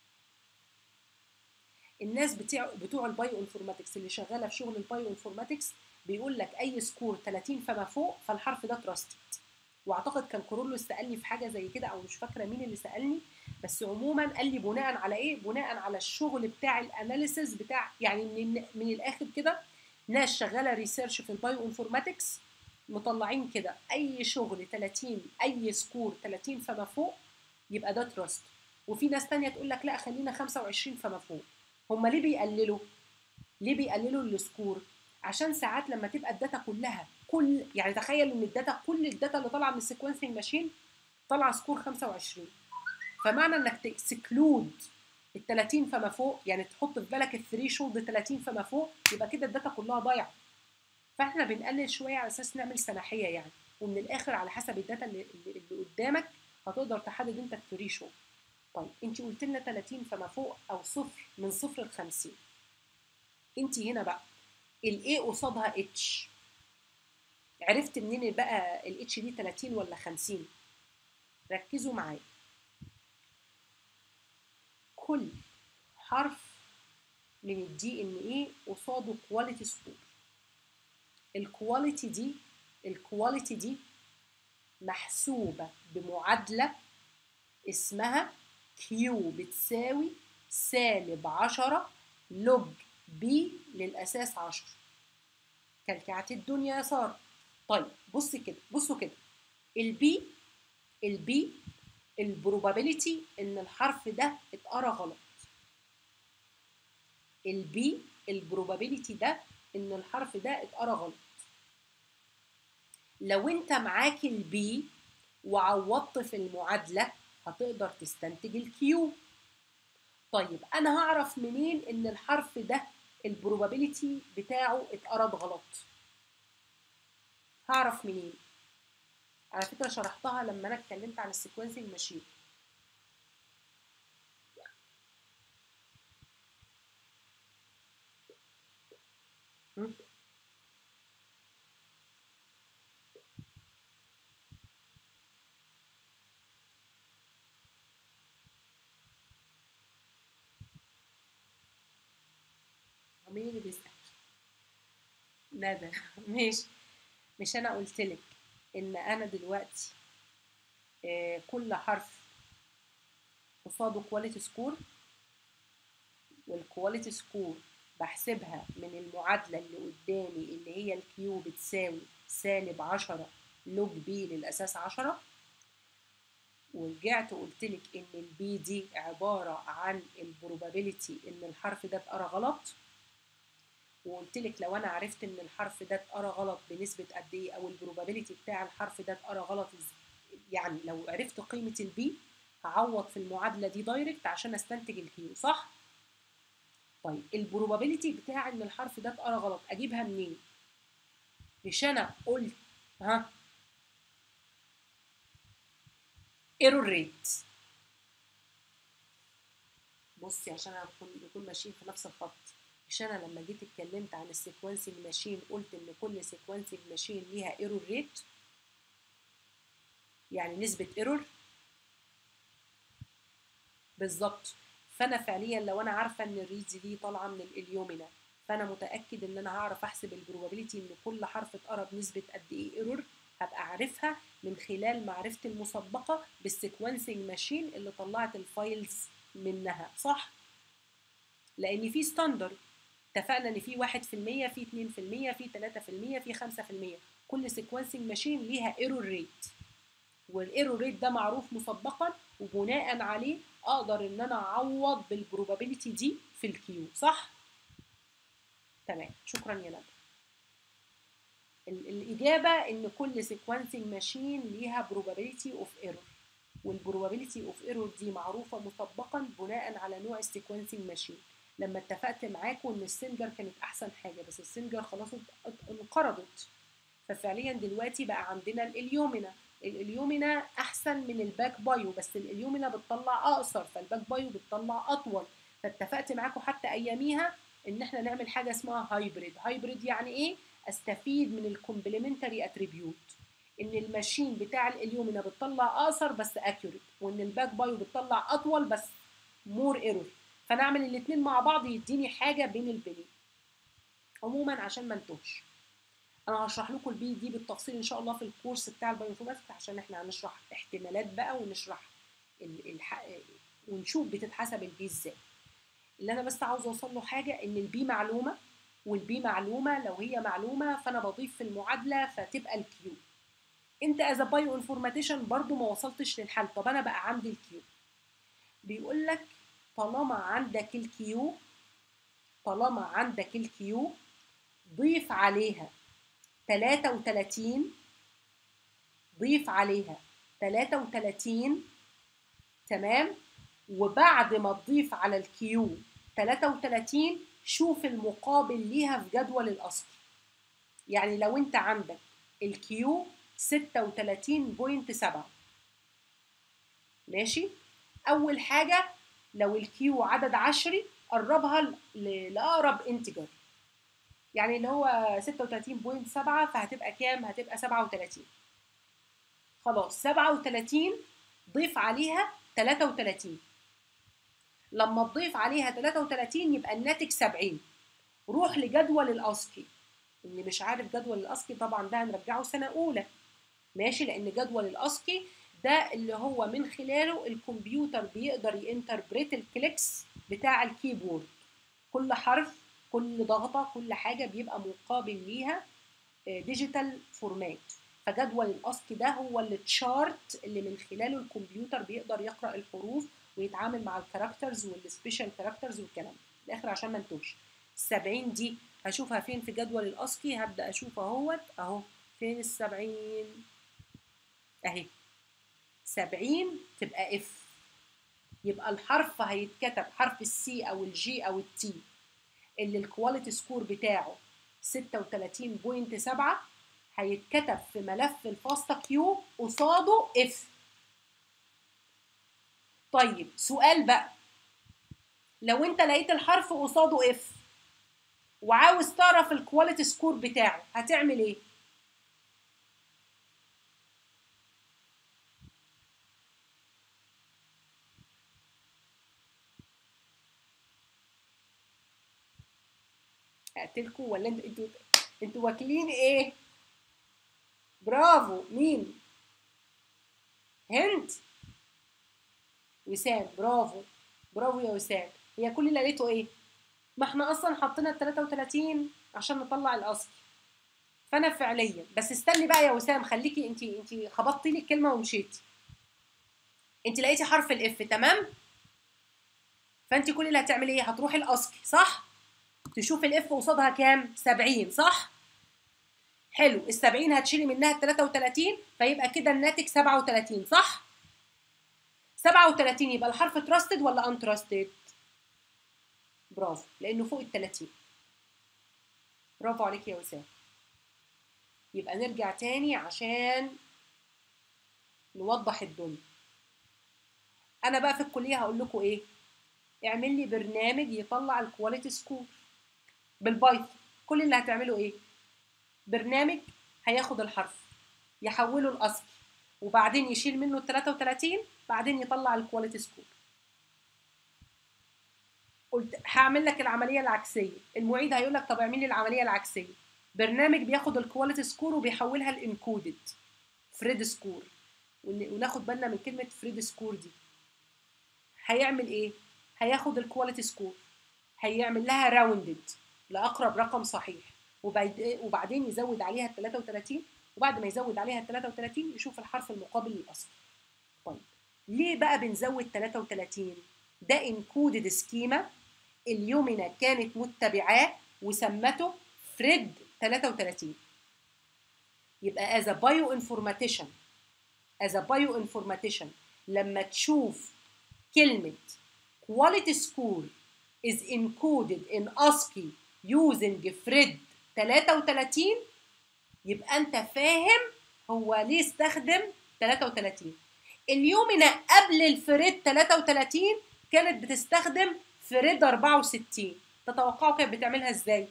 الناس بتوع بتوع البايو انفورماتكس اللي شغاله في شغل البايو انفورماتكس بيقول لك اي سكور 30 فما فوق فالحرف ده تراستد واعتقد كان كورولو سالني في حاجه زي كده او مش فاكره مين اللي سالني بس عموما قال لي بناء على ايه بناء على الشغل بتاع الاناليسز بتاع يعني من, من الاخر كده ناس شغاله ريسيرش في البايو انفورماتكس مطلعين كده اي شغل 30 اي سكور 30 فما فوق يبقى ده تراست وفي ناس تانية تقول لك لا خلينا 25 فما فوق هم ليه بيقللوا ليه بيقللوا السكور عشان ساعات لما تبقى الداتا كلها كل يعني تخيل ان الداتا كل الداتا اللي طالعه من السيكونسنج ماشين طالعه سكور 25 فمعنى انك تكسكلود ال 30 فما فوق يعني تحط في بالك الثري شولد 30 فما فوق يبقى كده الداتا كلها ضايعه فاحنا بنقلل شويه على اساس نعمل سماحيه يعني ومن الاخر على حسب الداتا اللي, اللي قدامك هتقدر تحدد انت الثري شولد طيب انت قلت لنا 30 فما فوق او صفر من صفر ل 50 انت هنا بقى الايه قصادها اتش عرفت منين بقى الاتش دي 30 ولا 50 ركزوا معايا كل حرف من الدي ان ايه قصاده كواليتي سكور الكواليتي دي الكواليتي دي محسوبة بمعادلة اسمها كيو بتساوي سالب عشرة لوج بي للأساس عشرة كلكعت الدنيا يا سارة طيب بص كده بصوا كده البي البي البروبابيليتي ان الحرف ده اتقرا غلط البي البروبابيليتي ده ان الحرف ده اتقرا غلط لو انت معاك البي وعوضت في المعادله هتقدر تستنتج الكيو طيب انا هعرف منين ان الحرف ده البروبابيليتي بتاعه اتقرض غلط هعرف منين على فكره شرحتها لما انا اتكلمت عن السيكونسنج ماشين م? مين اللي بيسأل؟ ندى ماشي مش انا قلت لك ان انا دلوقتي آه، كل حرف قصاده كواليتي سكور والكواليتي سكور بحسبها من المعادلة اللي قدامي اللي هي الكيو بتساوي سالب عشرة لوج بي للأساس عشرة ورجعت وقلت لك إن البي دي عبارة عن البروبابيلتي إن الحرف ده اتقرا غلط وقلت لك لو أنا عرفت إن الحرف ده اتقرا غلط بنسبة قد إيه أو البروبابيلتي بتاع الحرف ده اتقرا غلط إز- يعني لو عرفت قيمة البي هعوض في المعادلة دي دايركت عشان استنتج الكيو صح؟ طيب البروبابيلتي بتاع ان الحرف ده اتقرا غلط اجيبها منين مش انا قلت ها ايرور ريت بصي عشان نكون نكون ماشيين في نفس الخط مش انا لما جيت اتكلمت عن السيكونسنج ماشين قلت ان كل سيكونسنج ماشين ليها ايرور ريت يعني نسبة ايرور بالظبط فانا فعليا لو انا عارفه ان الريدز دي طالعه من الاليومينا فانا متاكد ان انا هعرف احسب البروبابيلتي ان كل حرف اتقرا بنسبه قد ايه ايرور هبقى عارفها من خلال معرفتي المسبقه بالسيكونسنج ماشين اللي طلعت الفايلز منها صح لان في ستاندرد اتفقنا ان في 1% في 2% في 3% في 5% كل سيكونسنج ماشين ليها ايرور ريت والايرور ريت ده معروف مسبقا وبناء عليه اقدر ان انا اعوض بالبروبابيلتي دي في الكيو صح تمام شكرا يا ندى ال- الاجابه ان كل سيكونسنج ماشين ليها probability اوف ايرور والبروبابيلتي اوف ايرور دي معروفه مسبقا بناء على نوع السيكونسنج ماشين لما اتفقت معاكم ان السنجر كانت احسن حاجه بس السنجر خلاص ات- ات- انقرضت ففعليا دلوقتي بقى عندنا الاليومينا الاليومينا احسن من الباك بايو بس الاليومينا بتطلع اقصر فالباك بايو بتطلع اطول فاتفقت معاكم حتى اياميها ان احنا نعمل حاجه اسمها هايبريد هايبريد يعني ايه استفيد من الكومبلمنتري اتريبيوت ان الماشين بتاع الاليومينا بتطلع اقصر بس اكيوريت وان الباك بايو بتطلع اطول بس مور ايرور فنعمل الاثنين مع بعض يديني حاجه بين البنين عموما عشان ما نتوهش انا هشرح لكم البي دي بالتفصيل ان شاء الله في الكورس بتاع البايوانفورماتكس عشان احنا هنشرح احتمالات بقى ونشرح ال- الح... ونشوف بتتحسب البي ازاي اللي انا بس عاوزه اوصل له حاجه ان البي معلومه والبي معلومه لو هي معلومه فانا بضيف في المعادله فتبقى الكيو انت از بايو انفورماتيشن برضو ما وصلتش للحل طب انا بقى عندي الكيو بيقول لك طالما عندك الكيو طالما عندك الكيو ضيف عليها 33 ضيف عليها 33 تمام وبعد ما تضيف على الكيو 33 شوف المقابل ليها في جدول الأصل يعني لو انت عندك الكيو 36.7 ماشي أول حاجة لو الكيو عدد عشري قربها ل- لأقرب انتجر يعني اللي هو 36.7 فهتبقى كام؟ هتبقى 37 خلاص 37 ضيف عليها 33 لما تضيف عليها 33 يبقى الناتج 70 روح لجدول الاسكي اللي مش عارف جدول الاسكي طبعا ده هنرجعه سنه اولى ماشي لان جدول الاسكي ده اللي هو من خلاله الكمبيوتر بيقدر ينتربريت الكليكس بتاع الكيبورد كل حرف كل ضغطه كل حاجه بيبقى مقابل ليها ديجيتال فورمات فجدول الاسكي ده هو التشارت اللي من خلاله الكمبيوتر بيقدر يقرا الحروف ويتعامل مع الكاركترز والسبيشال كاركترز والكلام ده في الاخر عشان ما نتوهش 70 دي هشوفها فين في جدول الاسكي هبدا اشوف اهوت اهو فين ال 70 اهي 70 تبقى اف يبقى الحرف هيتكتب حرف السي او الجي او التي اللي الكواليتي سكور بتاعه 36.7 هيتكتب في ملف الفاستا كيو قصاده اف طيب سؤال بقى لو انت لقيت الحرف قصاده اف وعاوز تعرف الكواليتي سكور بتاعه هتعمل ايه هقتلكوا ولا انتوا انتوا انتوا واكلين ايه برافو مين هند وسام برافو برافو يا وسام هي كل اللي قالته ايه ما احنا اصلا حطينا ال 33 عشان نطلع الاصل فانا فعليا بس استني بقى يا وسام خليكي انت انت خبطتي لي الكلمه ومشيتي انت لقيتي حرف الاف تمام فانت كل اللي هتعملي ايه هتروحي الاصل صح تشوفي الاف قصادها كام 70 صح حلو ال 70 هتشيلي منها ال 33 فيبقى كده الناتج 37 صح 37 يبقى الحرف تراستد ولا ان تراستد برافو لانه فوق ال 30 برافو عليك يا وسام يبقى نرجع تاني عشان نوضح الدنيا انا بقى في الكليه هقول لكم ايه اعمل لي برنامج يطلع الكواليتي سكور بالبايثون كل اللي هتعمله ايه برنامج هياخد الحرف يحوله لاصل وبعدين يشيل منه ال 33 بعدين يطلع الكواليتي سكور قلت هعمل لك العمليه العكسيه المعيد هيقول لك طب اعمل لي العمليه العكسيه برنامج بياخد الكواليتي سكور وبيحولها لانكودد فريد سكور وناخد بالنا من كلمه فريد سكور دي هيعمل ايه هياخد الكواليتي سكور هيعمل لها راوندد لاقرب رقم صحيح وبعدين يزود عليها ال 33 وبعد ما يزود عليها ال 33 يشوف الحرف المقابل للاصل طيب ليه بقى بنزود 33 ده انكودد سكيما اليومنا كانت متبعاه وسمته فريد 33 يبقى as a bioinformatician as a bioinformatician لما تشوف كلمة quality score is encoded in ASCII using FRID 33 يبقى انت فاهم هو ليه استخدم 33 اليومنا قبل الفريد 33 كانت بتستخدم فريد 64 تتوقعوا كانت بتعملها ازاي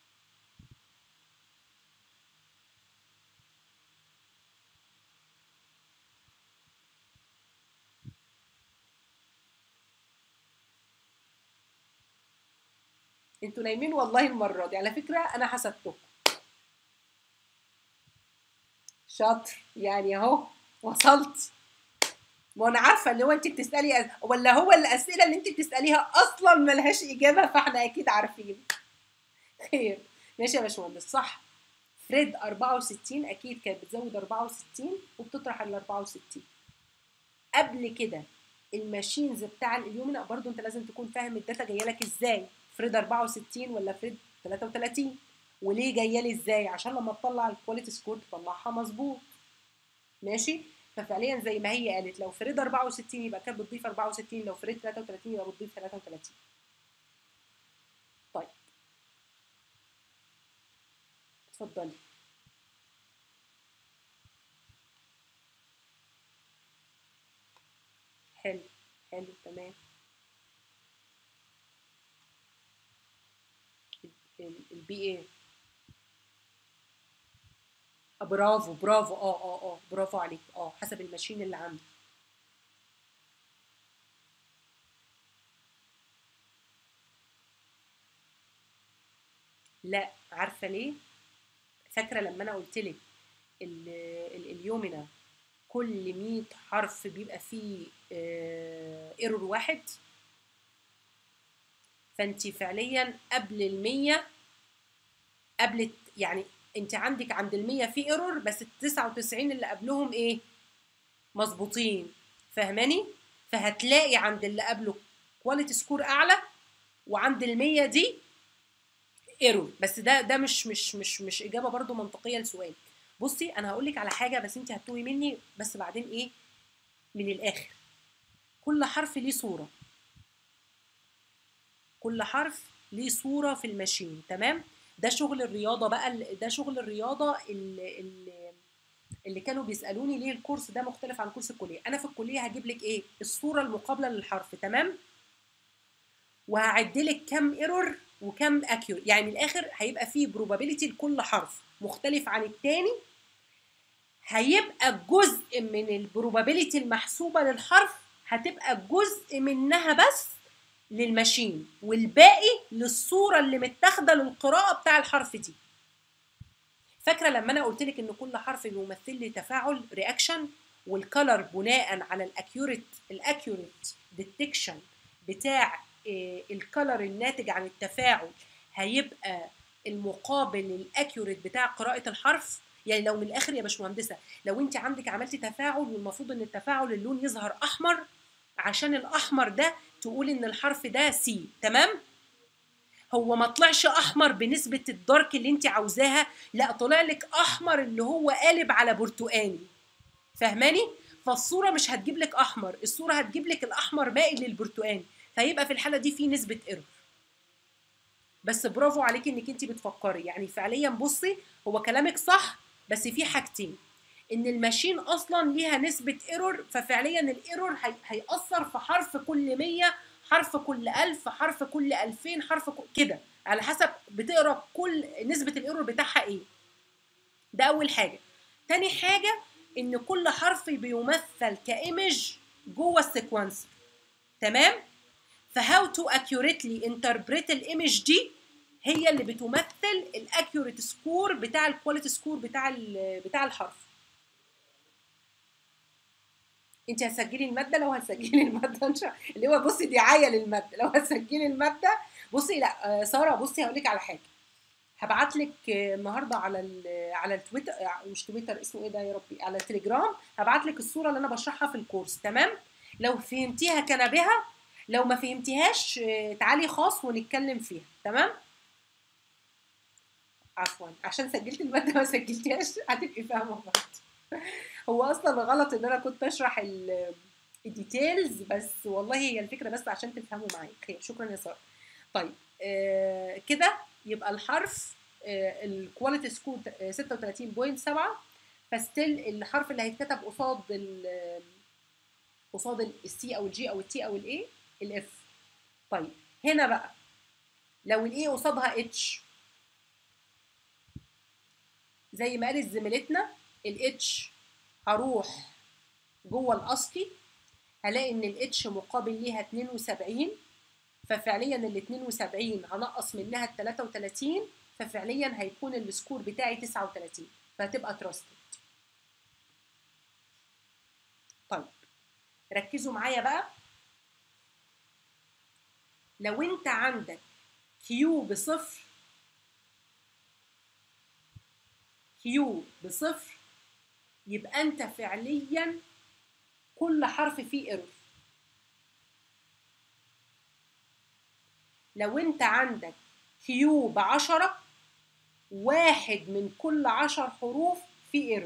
انتوا نايمين والله المره دي على فكره انا حسبتكم شاطر يعني اهو وصلت ما انا عارفه اللي هو انت بتسالي ولا هو الاسئله اللي انت بتساليها اصلا ملهاش اجابه فاحنا اكيد عارفين خير ماشي يا باشمهندس صح فريد 64 اكيد كانت بتزود 64 وبتطرح ال 64 قبل كده الماشينز بتاع اليومنا برضو انت لازم تكون فاهم الداتا جايه لك ازاي فريد 64 ولا فريد 33 وليه جايه لي ازاي عشان لما تطلع الكواليتي سكور تطلعها مظبوط ماشي ففعليا زي ما هي قالت لو فريد 64 يبقى كانت بتضيف 64 لو فريد 33 يبقى بتضيف 33 طيب اتفضلي حلو حلو تمام البي ايه برافو برافو اه اه اه برافو عليك اه حسب الماشين اللي عندك لا عارفه ليه فاكره لما انا قلت لك اليومنا كل 100 حرف بيبقى فيه ايرور واحد فانت فعليا قبل ال 100 قبل يعني انت عندك عند ال 100 في ايرور بس ال 99 اللي قبلهم ايه مظبوطين فاهماني فهتلاقي عند اللي قبله كواليتي سكور اعلى وعند ال 100 دي ايرور بس ده ده مش مش مش مش اجابه برضو منطقيه لسؤال بصي انا هقول لك على حاجه بس انت هتتوهي مني بس بعدين ايه من الاخر كل حرف ليه صوره كل حرف ليه صوره في الماشين تمام ده شغل الرياضه بقى ده شغل الرياضه اللي, اللي, اللي كانوا بيسالوني ليه الكورس ده مختلف عن كورس الكليه انا في الكليه هجيب لك ايه الصوره المقابله للحرف تمام وهعد لك كام ايرور وكم اكيور يعني من الاخر هيبقى فيه probability لكل حرف مختلف عن التاني هيبقى جزء من البروبابيلتي المحسوبه للحرف هتبقى جزء منها بس للماشين والباقي للصوره اللي متاخده للقراءه بتاع الحرف دي فاكره لما انا قلت لك ان كل حرف بيمثل لي تفاعل رياكشن والكلر بناء على الاكيوريت الاكيوريت ديتكشن بتاع الكلر الناتج عن التفاعل هيبقى المقابل الاكيوريت بتاع قراءه الحرف يعني لو من الاخر يا باشمهندسه لو انت عندك عملتي تفاعل والمفروض ان التفاعل اللون يظهر احمر عشان الاحمر ده تقول ان الحرف ده سي تمام هو ما طلعش احمر بنسبه الدارك اللي انت عاوزاها لا طلع لك احمر اللي هو قالب على برتقاني فاهماني فالصوره مش هتجيب لك احمر الصوره هتجيب لك الاحمر مائل للبرتقاني فيبقى في الحاله دي في نسبه ايرور بس برافو عليكي انك انت بتفكري يعني فعليا بصي هو كلامك صح بس في حاجتين ان الماشين اصلا ليها نسبه ايرور ففعليا الايرور هي... هيأثر في حرف كل 100 حرف كل 1000 حرف كل 2000 حرف كل... كده على حسب بتقرا كل نسبه الايرور بتاعها ايه ده اول حاجه تاني حاجه ان كل حرف بيمثل كايمج جوه السيكونس تمام فهاو تو accurately interpret الايمج دي هي اللي بتمثل الاكيوريت سكور بتاع الكواليتي سكور بتاع بتاع الحرف انت هتسجلي الماده لو هتسجلي الماده ان شاء اللي هو بصي دعايه للماده لو هتسجلي الماده بصي لا ساره بصي هقول لك على حاجه هبعت لك النهارده على ال على التويتر مش تويتر اسمه ايه ده يا ربي على التليجرام هبعت لك الصوره اللي انا بشرحها في الكورس تمام لو فهمتيها كان بها لو ما فهمتيهاش تعالي خاص ونتكلم فيها تمام عفوا عشان سجلت الماده ما سجلتهاش هتبقي فاهمه بعض هو اصلا غلط ان انا كنت اشرح الديتيلز بس والله هي الفكره بس عشان تفهموا معايا خير شكرا يا ساره طيب آه كده يبقى الحرف آه الكواليتي سكور 36.7 فستيل الحرف اللي هيتكتب قصاد ال قصاد السي او الجي او التي او الاي الاف طيب هنا بقى لو الاي قصادها اتش زي ما قالت زميلتنا الاتش هروح جوه الاسكي هلاقي ان الاتش مقابل ليها 72 ففعليا ال 72 هنقص منها ال 33 ففعليا هيكون السكور بتاعي 39 فهتبقى تراستد طيب ركزوا معايا بقى لو انت عندك كيو بصفر كيو بصفر يبقى انت فعليا كل حرف فيه ايرور لو انت عندك كيو بعشرة واحد من كل عشر حروف فيه ايرور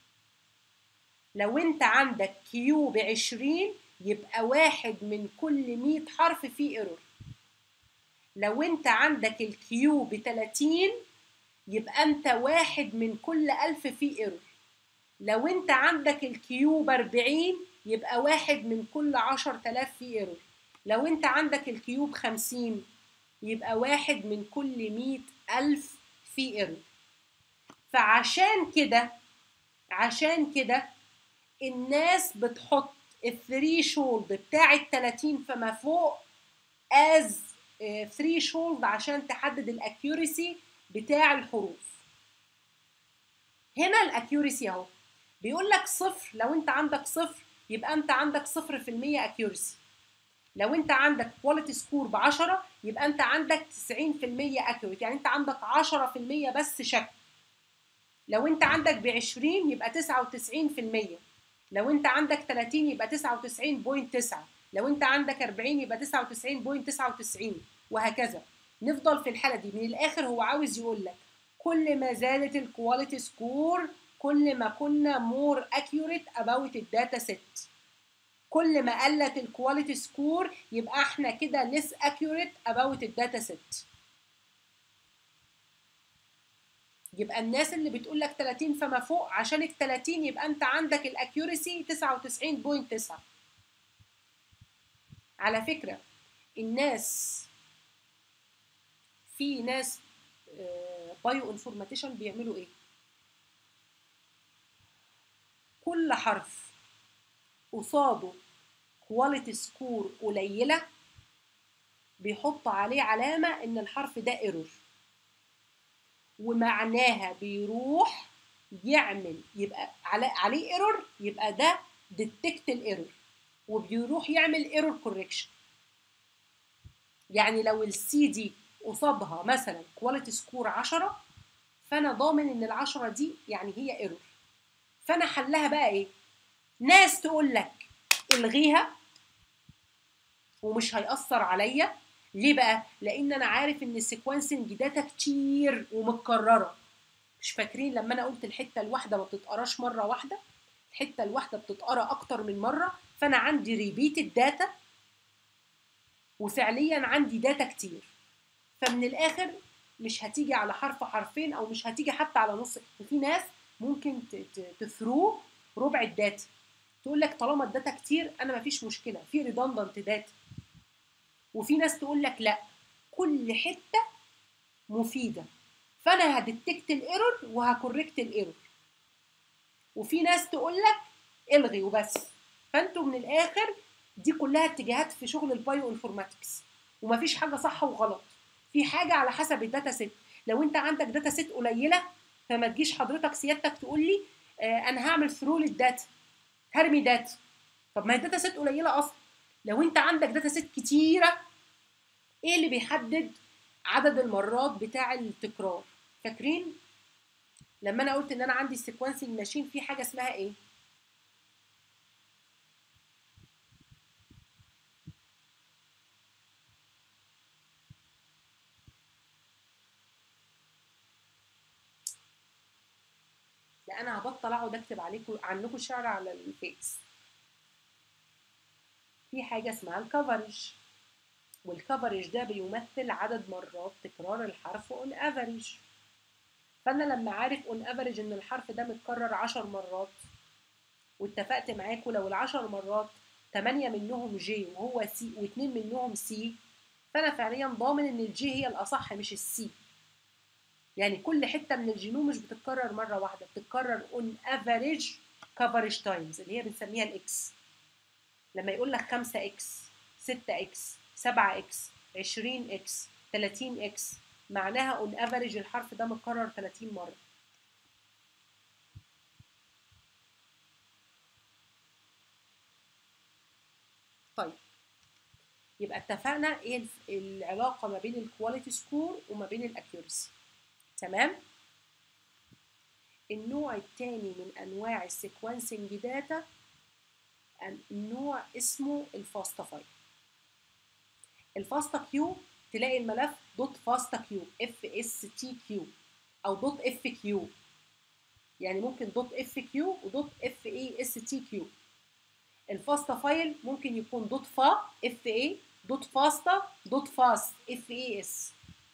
لو انت عندك كيو بعشرين يبقى واحد من كل مية حرف فيه ايرور لو انت عندك الكيو بتلاتين يبقى انت واحد من كل ألف فيه ايرور لو انت عندك الكيو بأربعين يبقى واحد من كل عشر تلاف فيه ايرور لو انت عندك الكيو بخمسين يبقى واحد من كل مية ألف فيه ايرور فعشان كده عشان كده الناس بتحط الثري شولد بتاع ال 30 فما فوق از ثري شولد عشان تحدد الاكيوريسي بتاع الحروف هنا الاكيوريسي اهو بيقول لك صفر لو انت عندك صفر يبقى انت عندك صفر في المية اكيوريسي لو انت عندك كواليتي سكور ب 10 يبقى انت عندك 90% اكيوريت يعني انت عندك 10% بس شك لو انت عندك ب 20 يبقى 99% لو انت عندك 30 يبقى 99.9 لو انت عندك 40 يبقى 99.99 وهكذا نفضل في الحاله دي من الاخر هو عاوز يقول لك كل ما زادت الكواليتي سكور كل ما كنا مور اكيوريت اباوت الداتا سيت كل ما قلت الكواليتي سكور يبقى احنا كده ليس اكيوريت اباوت الداتا سيت يبقى الناس اللي بتقول لك 30 فما فوق عشان ال 30 يبقى انت عندك الاكيوريسي 99.9 على فكره الناس في ناس بايو انفورماتيشن بيعملوا ايه كل حرف قصاده كواليتي سكور قليله بيحط عليه علامه ان الحرف ده ايرور ومعناها بيروح يعمل يبقى عليه ايرور يبقى ده ديتكت الايرور وبيروح يعمل ايرور كوركشن يعني لو السي دي قصادها مثلا كواليتي سكور 10 فانا ضامن ان العشرة دي يعني هي ايرور فانا حلها بقى ايه ناس تقول لك الغيها ومش هيأثر عليا ليه بقى لان انا عارف ان السيكونسنج داتا كتير ومتكرره مش فاكرين لما انا قلت الحته الواحده ما بتتقراش مره واحده الحته الواحده بتتقرا اكتر من مره فانا عندي ريبيت الداتا وفعليا عندي داتا كتير فمن الاخر مش هتيجي على حرف حرفين او مش هتيجي حتى على نص في ناس ممكن تثرو ربع الداتا تقول لك طالما الداتا كتير انا مفيش مشكله في ريدندنت داتا وفي ناس تقول لك لا كل حته مفيده فانا هديتكت الايرور وهكوركت الايرور وفي ناس تقول لك الغي وبس فانتوا من الاخر دي كلها اتجاهات في شغل البايو انفورماتكس ومفيش حاجه صح وغلط في حاجه على حسب الداتا سيت لو انت عندك داتا سيت قليله فما تجيش حضرتك سيادتك تقول لي آه انا هعمل ثرو للداتا هرمي داتا طب ما هي الداتا سيت قليله اصلا لو انت عندك داتا سيت كتيره ايه اللي بيحدد عدد المرات بتاع التكرار فاكرين لما انا قلت ان انا عندي سيكونسنج ماشين في حاجه اسمها ايه لا انا هبطل اقعد اكتب عليكم عنكم الشعر على الفيس في حاجه اسمها الكفرج والكفرج ده بيمثل عدد مرات تكرار الحرف اون افريج فانا لما عارف اون افريج ان الحرف ده متكرر 10 مرات واتفقت معاكم لو العشر مرات 8 منهم جي وهو سي واثنين منهم سي فانا فعليا ضامن ان الجي هي الاصح مش السي يعني كل حته من الجينوم مش بتتكرر مره واحده بتتكرر اون افريج كفرج تايمز اللي هي بنسميها الاكس لما يقول لك 5 اكس 6 اكس 7 اكس 20 اكس 30 اكس معناها اون افريج الحرف ده متكرر 30 مره طيب يبقى اتفقنا ايه العلاقه ما بين الكواليتي سكور وما بين الاكيورسي تمام النوع الثاني من انواع السيكونسنج داتا النوع اسمه الفاستا فايل الفاستا كيو تلاقي الملف دوت فاستا كيو اف اس تي كيو او دوت اف كيو يعني ممكن دوت اف كيو ودوت اف اي اس تي كيو الفاستا فايل ممكن يكون دوت فا اف اي دوت فاستا دوت فاست اف اي اس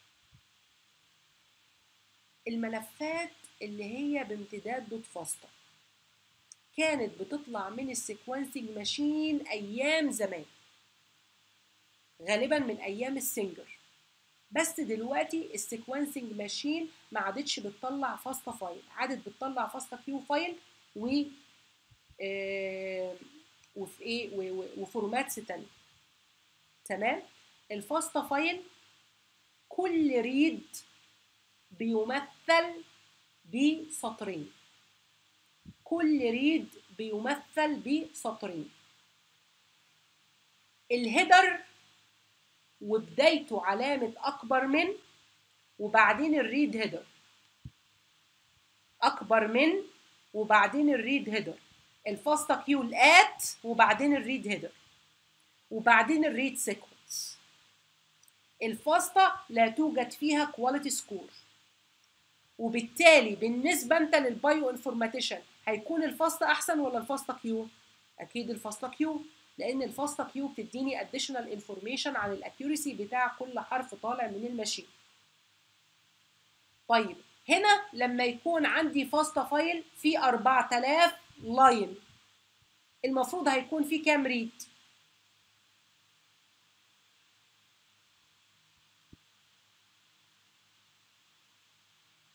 الملفات اللي هي بامتداد دوت فاستا كانت بتطلع من السيكونسنج ماشين ايام زمان غالبا من ايام السنجر بس دلوقتي السيكونسنج ماشين ما عادتش بتطلع فاستا فايل عادت بتطلع فاستا كيو فايل و آه وفي ايه وفورماتس تانية تمام الفاستا فايل كل ريد بيمثل بسطرين كل ريد بيمثل بسطرين الهيدر وبدايته علامة أكبر من وبعدين الريد هيدر أكبر من وبعدين الريد هيدر الفاستا كيو الات وبعدين الريد هيدر وبعدين الريد سيكونس الفاستا لا توجد فيها كواليتي سكور وبالتالي بالنسبه انت للبايو انفورماتيشن هيكون الفاستا احسن ولا الفاستا كيو اكيد الفاستا كيو لان الفاستا كيو بتديني اديشنال انفورميشن عن الاكيوريسي بتاع كل حرف طالع من الماشين طيب هنا لما يكون عندي فاستا فايل في 4000 لاين المفروض هيكون في كام ريد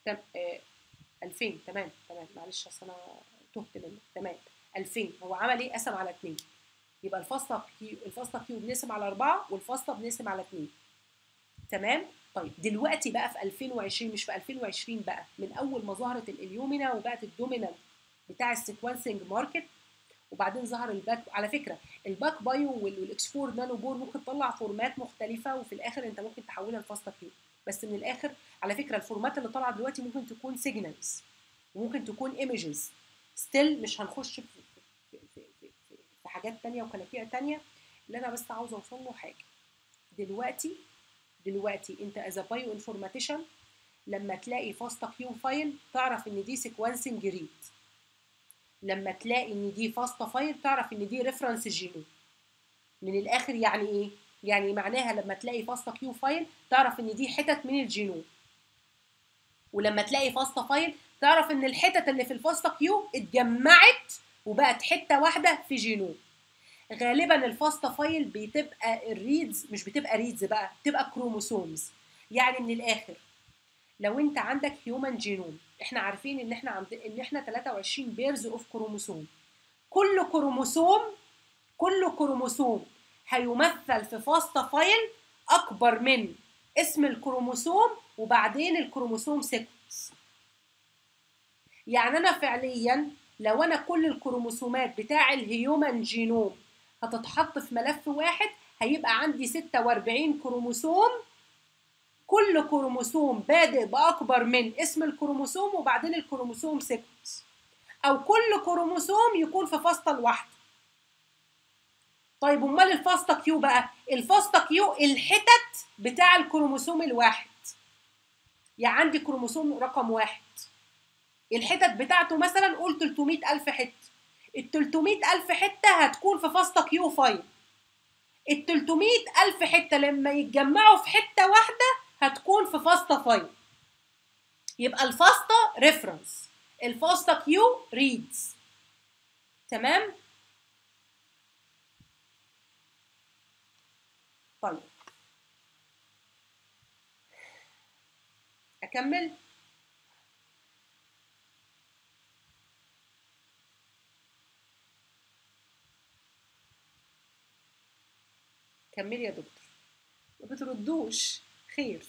تم... آه 2000 تمام تمام معلش اصل انا تهت منك تمام 2000 هو عمل ايه قسم على 2 يبقى الفاصله كيو الفاصله كيو بنقسم على 4 والفاصله بنقسم على 2 تمام طيب دلوقتي بقى في 2020 مش في 2020 بقى من اول ما ظهرت الاليومينا وبقت الدومينانت بتاع السيكونسنج ماركت وبعدين ظهر الباك على فكره الباك بايو والاكسفور نانو بور ممكن تطلع فورمات مختلفه وفي الاخر انت ممكن تحولها لفاصله كيو بس من الاخر على فكره الفورمات اللي طالعه دلوقتي ممكن تكون سيجنالز وممكن تكون ايمجز ستيل مش هنخش في في, في, في, في حاجات تانية وكلاكيع تانية اللي انا بس عاوزه اوصل له حاجه دلوقتي دلوقتي انت از بايو انفورماتيشن لما تلاقي فاصله كيو فايل تعرف ان دي سيكونسنج ريد لما تلاقي ان دي فاصله فايل تعرف ان دي ريفرنس جينوم من الاخر يعني ايه يعني معناها لما تلاقي فاصله كيو فايل تعرف ان دي حتت من الجينوم ولما تلاقي فاصله فايل تعرف ان الحتت اللي في الفاصله كيو اتجمعت وبقت حته واحده في جينوم غالبا الفاصله فايل بتبقى الريدز مش بتبقى ريدز بقى بتبقى كروموسومز يعني من الاخر لو انت عندك هيومن جينوم احنا عارفين ان احنا عند ان احنا 23 بيرز اوف كروموسوم كل كروموسوم كل كروموسوم هيمثل في فاصله فايل اكبر من اسم الكروموسوم وبعدين الكروموسوم سيكونس يعني انا فعليا لو انا كل الكروموسومات بتاع الهيومن جينوم هتتحط في ملف واحد هيبقى عندي 46 كروموسوم كل كروموسوم بادئ باكبر من اسم الكروموسوم وبعدين الكروموسوم سيكونس او كل كروموسوم يكون في فاصله لوحده طيب امال الفاصله كيو بقى الفاصله كيو الحتت بتاع الكروموسوم الواحد يعني عندي كروموسوم رقم واحد الحتت بتاعته مثلا قول 300 ألف حتة ال 300 ألف حتة هتكون في فاصلة كيو فايل ال 300 ألف حتة لما يتجمعوا في حتة واحدة هتكون في فاصلة فايل يبقى الفاصلة ريفرنس الفاصلة كيو ريدز تمام طيب أكمل كملي يا دكتور ما بتردوش خير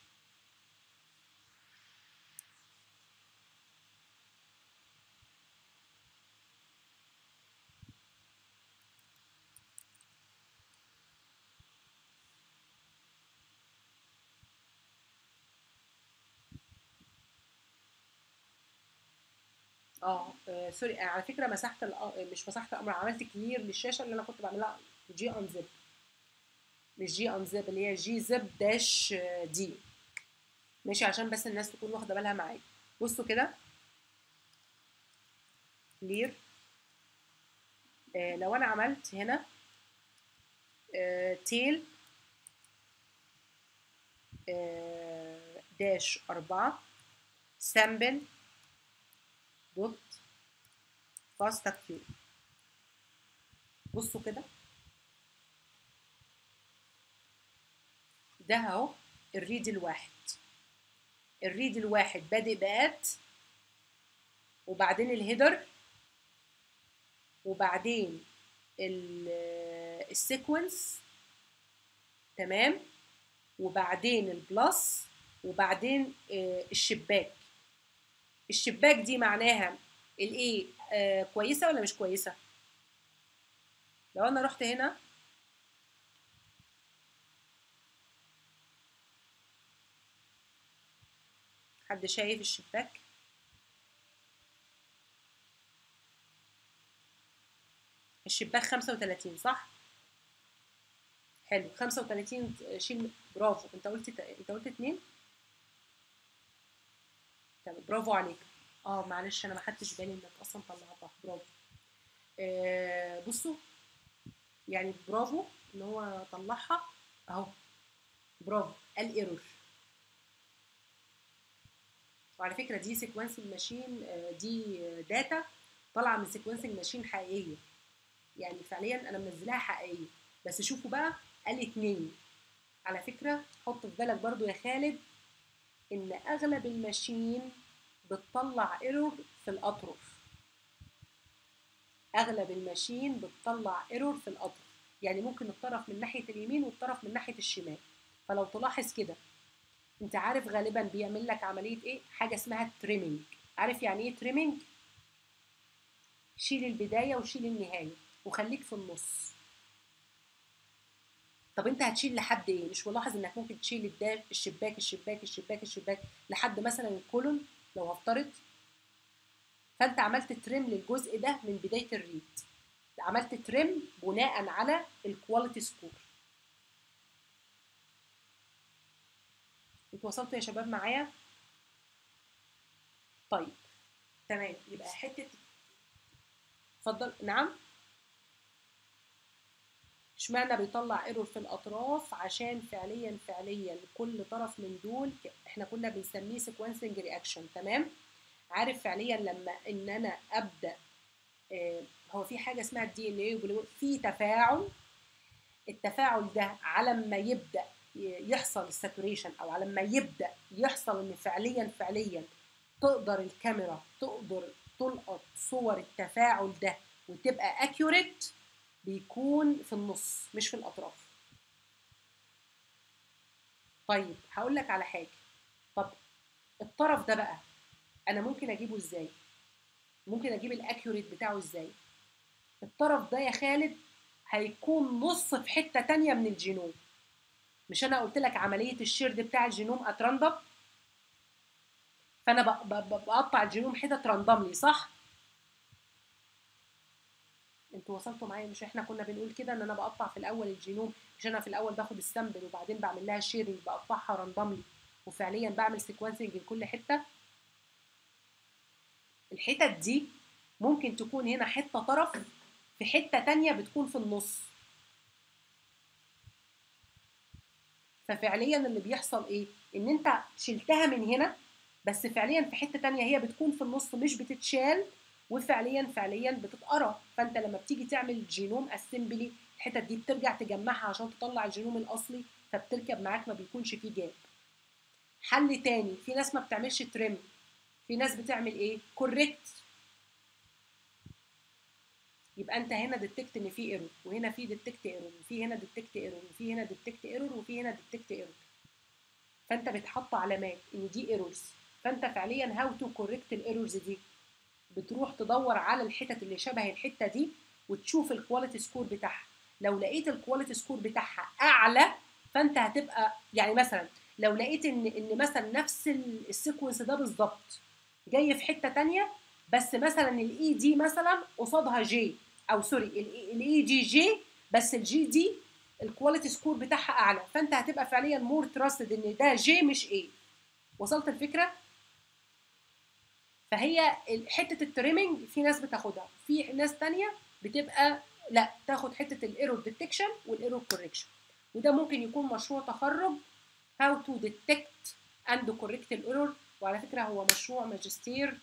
اه آه، سوري آه، على فكره مسحت الأ- مش مسحت الامر عملت كلير للشاشه اللي انا كنت بعملها جي ان زب مش جي ان زب اللي هي جي زب داش آه، دي ماشي عشان بس الناس تكون واخده بالها معايا بصوا كده كلير آه لو انا عملت هنا آه تيل آه داش أربعة سامبل دوت فاست كيو بصوا كده ده اهو الريد الواحد الريد الواحد بادئ بات وبعدين الهيدر وبعدين ال- السيكونس تمام وبعدين البلس وبعدين آه، الشباك الشباك دي معناها الايه آه كويسه ولا مش كويسه لو انا رحت هنا حد شايف الشباك الشباك 35 صح حلو 35 شيل برافو انت قلت انت قلت اتنين تمام برافو عليك اه معلش انا ما خدتش بالي انك اصلا طلعتها برافو آه بصوا يعني برافو ان هو طلعها اهو برافو قال ايرور وعلى فكره دي سيكونسنج ماشين دي داتا طالعه من سيكونسنج ماشين حقيقيه يعني فعليا انا منزلاها حقيقيه بس شوفوا بقى قال اتنين على فكره حط في بالك برضو يا خالد ان اغلب الماشين بتطلع ايرور في الاطرف اغلب الماشين بتطلع ايرور في الاطرف يعني ممكن الطرف من ناحيه اليمين والطرف من ناحيه الشمال فلو تلاحظ كده انت عارف غالبا بيعمل لك عمليه ايه حاجه اسمها تريمينج عارف يعني ايه تريمينج شيل البدايه وشيل النهايه وخليك في النص طب انت هتشيل لحد ايه مش ملاحظ انك ممكن تشيل الداش الشباك الشباك الشباك الشباك لحد مثلا الكولون لو هفترض فانت عملت تريم للجزء ده من بدايه الريد عملت تريم بناء على الكواليتي سكور انتوا وصلتوا يا شباب معايا طيب تمام يبقى حته اتفضل نعم اشمعنى بيطلع ايرور في الاطراف عشان فعليا فعليا كل طرف من دول احنا كنا بنسميه سيكونسنج رياكشن تمام عارف فعليا لما ان انا ابدا آه هو في حاجه اسمها الدي ان اي في تفاعل التفاعل ده على ما يبدا يحصل الساتوريشن او على ما يبدا يحصل ان فعليا فعليا تقدر الكاميرا تقدر تلقط صور التفاعل ده وتبقى اكيوريت بيكون في النص مش في الاطراف طيب هقول لك على حاجه طب الطرف ده بقى انا ممكن اجيبه ازاي ممكن اجيب الاكيوريت بتاعه ازاي الطرف ده يا خالد هيكون نص في حته تانية من الجينوم مش انا قلت لك عمليه الشيرد بتاع الجينوم اتراندم فانا بقطع الجينوم حتت راندملي صح انتوا وصلتوا معايا مش احنا كنا بنقول كده ان انا بقطع في الاول الجينوم مش انا في الاول باخد السامبل وبعدين بعمل لها شيرنج بقطعها راندملي وفعليا بعمل سيكونسنج لكل حته الحتت دي ممكن تكون هنا حته طرف في حته تانية بتكون في النص ففعليا اللي بيحصل ايه ان انت شلتها من هنا بس فعليا في حته تانية هي بتكون في النص مش بتتشال وفعليا فعليا بتتقرا فانت لما بتيجي تعمل جينوم اسمبلي الحتت دي بترجع تجمعها عشان تطلع الجينوم الاصلي فبتركب معاك ما بيكونش فيه جاب حل تاني في ناس ما بتعملش تريم في ناس بتعمل ايه كوريكت يبقى انت هنا ديتكت ان في ايرور وهنا في ديتكت ايرور وفي هنا ديتكت ايرور وفي هنا ديتكت ايرور وفي هنا ديتكت ايرور فانت بتحط علامات ان دي ايرورز فانت فعليا هاو تو كوريكت الايرورز دي بتروح تدور على الحتت اللي شبه الحته دي وتشوف الكواليتي سكور بتاعها لو لقيت الكواليتي سكور بتاعها اعلى فانت هتبقى يعني مثلا لو لقيت ان ان مثلا نفس السيكونس ده بالظبط جاي في حته تانية بس مثلا الاي دي مثلا قصادها جي او سوري الاي جي جي بس الجي دي الكواليتي سكور بتاعها اعلى فانت هتبقى فعليا مور تراستد ان ده جي مش ايه وصلت الفكره فهي حته التريمنج في ناس بتاخدها في ناس تانية بتبقى لا تاخد حته الايرور ديتكشن والايرور كوركشن وده ممكن يكون مشروع تخرج how to detect and correct الايرور وعلى فكره هو مشروع ماجستير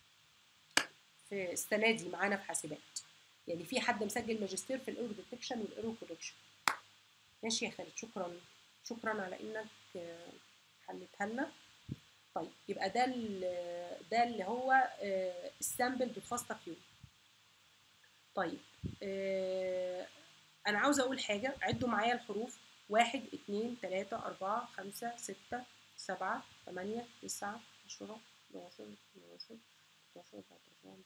في السنه دي معانا في حاسبات يعني في حد مسجل ماجستير في الايرور ديتكشن والايرور كوركشن ماشي يا خالد شكرا شكرا على انك حلتها لنا طيب يبقى ده ده اللي هو السامبل بالفاستا كيو طيب انا عاوزه اقول حاجه عدوا معايا الحروف واحد اتنين تلاتة أربعة خمسة ستة سبعة تمانية تسعة عشرة حداشر اتناشر تلاتاشر أربعتاشر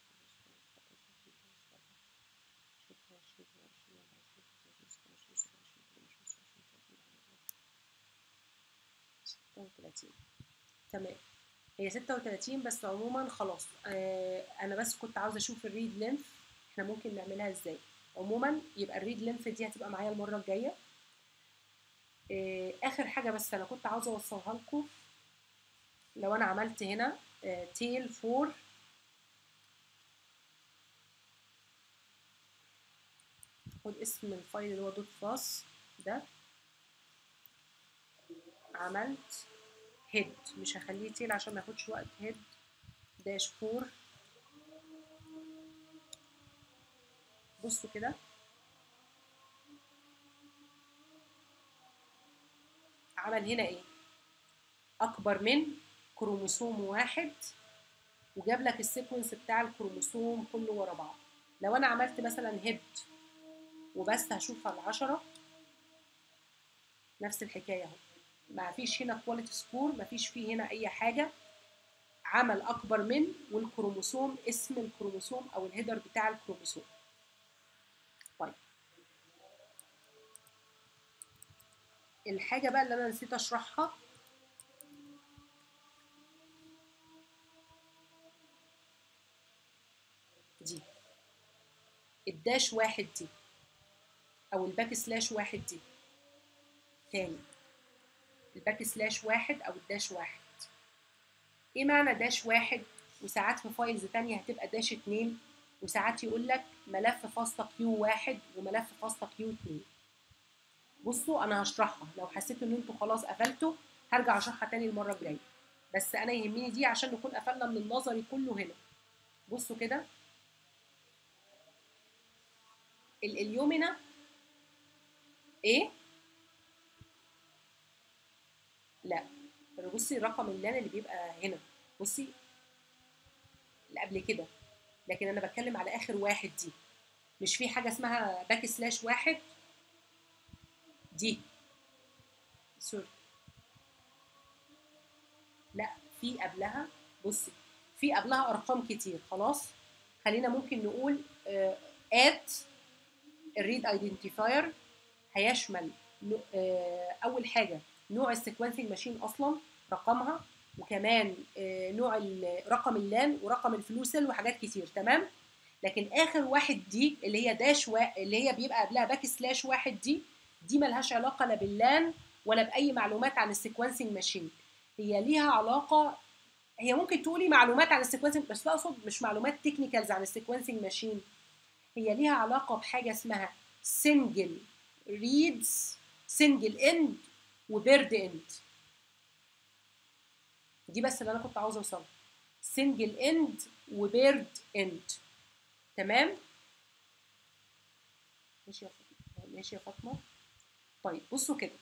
ستة وتلاتين تمام هي 36 بس عموما خلاص آه انا بس كنت عاوزه اشوف الريد لينث احنا ممكن نعملها ازاي عموما يبقى الريد لينث دي هتبقى معايا المره الجايه آه اخر حاجه بس انا كنت عاوزه اوصلها لكم لو انا عملت هنا آه تيل فور خد اسم الفايل اللي هو دوت فاس ده عملت هيد مش هخليه تيل عشان ما ياخدش وقت هيد داش فور بصوا كده عمل هنا ايه اكبر من كروموسوم واحد وجاب لك السيكونس بتاع الكروموسوم كله ورا بعض لو انا عملت مثلا هيد وبس هشوف على العشرة نفس الحكايه اهو ما فيش هنا كواليتي سكور ما فيش فيه هنا اي حاجه عمل اكبر من والكروموسوم اسم الكروموسوم او الهيدر بتاع الكروموسوم طيب الحاجه بقى اللي انا نسيت اشرحها دي الداش واحد دي او الباك سلاش واحد دي تاني الباك سلاش واحد او الداش واحد ايه معنى داش واحد وساعات في فايلز تانية هتبقى داش اتنين وساعات يقول لك ملف فاصلة كيو واحد وملف فاصلة كيو اتنين بصوا انا هشرحها لو حسيتوا ان انتوا خلاص قفلتوا هرجع اشرحها تاني المرة الجاية بس انا يهمني دي عشان نكون قفلنا من النظري كله هنا بصوا كده اليومنا ايه لا بصي رقم اللان اللي بيبقى هنا بصي اللي قبل كده لكن انا بتكلم على اخر واحد دي مش في حاجه اسمها باك سلاش واحد دي سوري لا في قبلها بصي في قبلها ارقام كتير خلاص خلينا ممكن نقول ات الريد ايدنتيفاير هيشمل اول حاجه نوع السيكونسنج ماشين اصلا رقمها وكمان نوع رقم اللان ورقم الفلوسل وحاجات كتير تمام لكن اخر واحد دي اللي هي داش و... اللي هي بيبقى قبلها باك سلاش واحد دي دي ملهاش علاقه لا باللان ولا باي معلومات عن السيكونسنج ماشين هي ليها علاقه هي ممكن تقولي معلومات عن السيكونسنج بس اقصد مش معلومات تكنيكالز عن السيكونسنج ماشين هي ليها علاقه بحاجه اسمها سنجل ريدز سنجل اند وبيرد اند دي بس اللي انا كنت عاوزه اوصلها سنجل اند وبيرد اند تمام ماشي يا فاطمه ماشي يا فاطمه طيب بصوا كده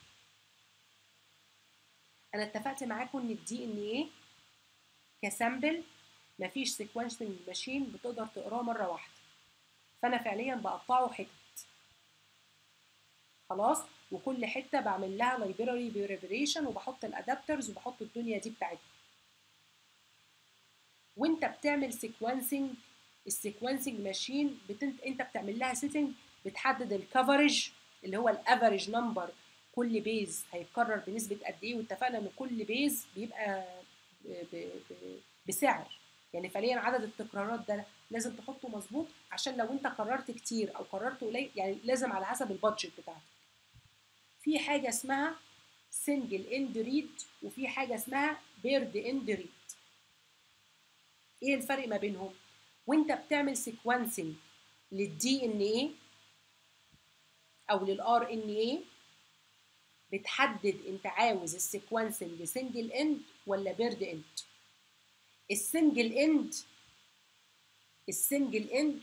انا اتفقت معاكم ان الدي ان ايه كسامبل مفيش سيكونسنج ماشين بتقدر تقراه مره واحده فانا فعليا بقطعه حتت خلاص وكل حته بعمل لها لايبراري بريبريشن وبحط الادابترز وبحط الدنيا دي بتاعتها وانت بتعمل سيكونسنج السيكونسنج ماشين بتنت... انت بتعمل لها سيتنج بتحدد الكفرج اللي هو الافريج نمبر كل بيز هيتكرر بنسبه قد ايه واتفقنا ان كل بيز بيبقى ب... ب... ب... بسعر يعني فعليا عدد التكرارات ده لازم تحطه مظبوط عشان لو انت كررت كتير او كررت قليل يعني لازم على حسب البادجت بتاعتك في حاجه اسمها سنجل اند ريد وفي حاجه اسمها بيرد اند ريد ايه الفرق ما بينهم وانت بتعمل سيكونسنج للدي ان ايه او للار ان ايه بتحدد انت عاوز السيكونسنج سنجل اند ولا بيرد اند السنجل اند السنجل اند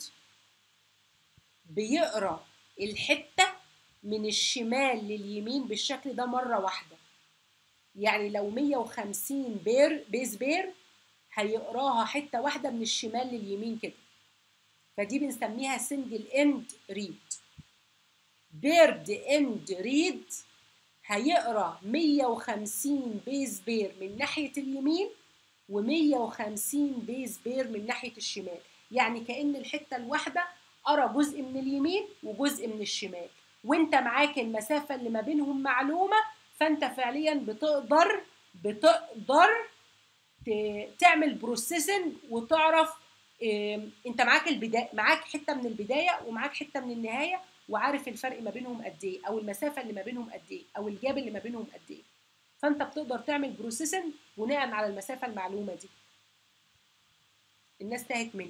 بيقرا الحته من الشمال لليمين بالشكل ده مره واحده يعني لو 150 بير بيز بير هيقراها حته واحده من الشمال لليمين كده فدي بنسميها سنجل اند ريد بيرد اند ريد هيقرا 150 بيز بير من ناحيه اليمين و150 بيز بير من ناحيه الشمال يعني كان الحته الواحده قرا جزء من اليمين وجزء من الشمال وانت معاك المسافه اللي ما بينهم معلومه فانت فعليا بتقدر بتقدر تعمل بروسيسنج وتعرف انت معاك البدايه معاك حته من البدايه ومعاك حته من النهايه وعارف الفرق ما بينهم قد ايه او المسافه اللي ما بينهم قد ايه او الجاب اللي ما بينهم قد ايه فانت بتقدر تعمل بروسيسنج بناء على المسافه المعلومه دي الناس تاهت مني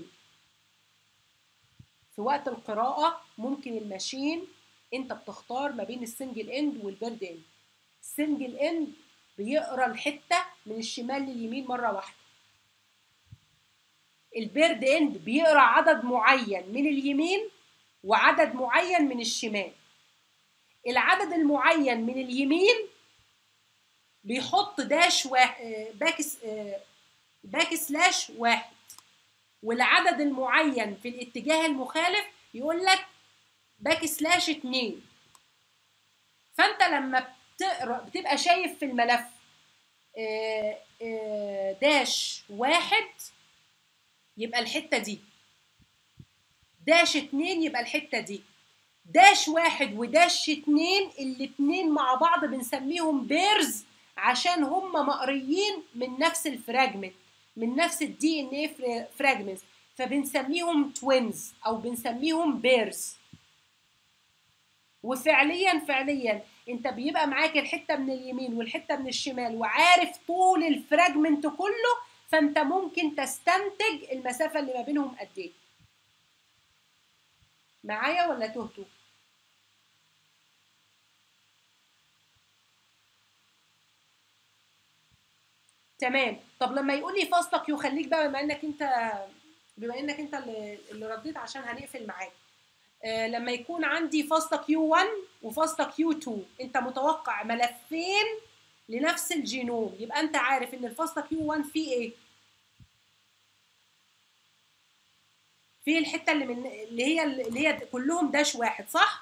في وقت القراءه ممكن الماشين انت بتختار ما بين السنجل اند والبيرد اند السنجل اند بيقرا الحته من الشمال لليمين مره واحده البيرد اند بيقرا عدد معين من اليمين وعدد معين من الشمال العدد المعين من اليمين بيحط داش واحد باك س- آه، باك سلاش واحد والعدد المعين في الاتجاه المخالف يقول لك باك سلاش اتنين فانت لما بتقرا بتبقى شايف في الملف آه، آه، داش واحد يبقى الحته دي داش اتنين يبقى الحته دي داش واحد وداش اتنين الاتنين مع بعض بنسميهم بيرز عشان هم مقريين من نفس الفراجمنت من نفس الدي ان ايه فراجمنتس فبنسميهم توينز او بنسميهم بيرز وفعليا فعليا انت بيبقى معاك الحته من اليمين والحته من الشمال وعارف طول الفراجمنت كله فانت ممكن تستنتج المسافه اللي ما بينهم قد ايه معايا ولا تهتوا تمام طب لما يقول لي فاصله كيو خليك بقى بما انك انت بما انك انت اللي, اللي رديت عشان هنقفل معاك آه لما يكون عندي فاصله كيو 1 وفاصله كيو 2 انت متوقع ملفين لنفس الجينوم يبقى انت عارف ان الفاصله كيو 1 فيه ايه في الحته اللي من اللي هي اللي هي كلهم داش واحد صح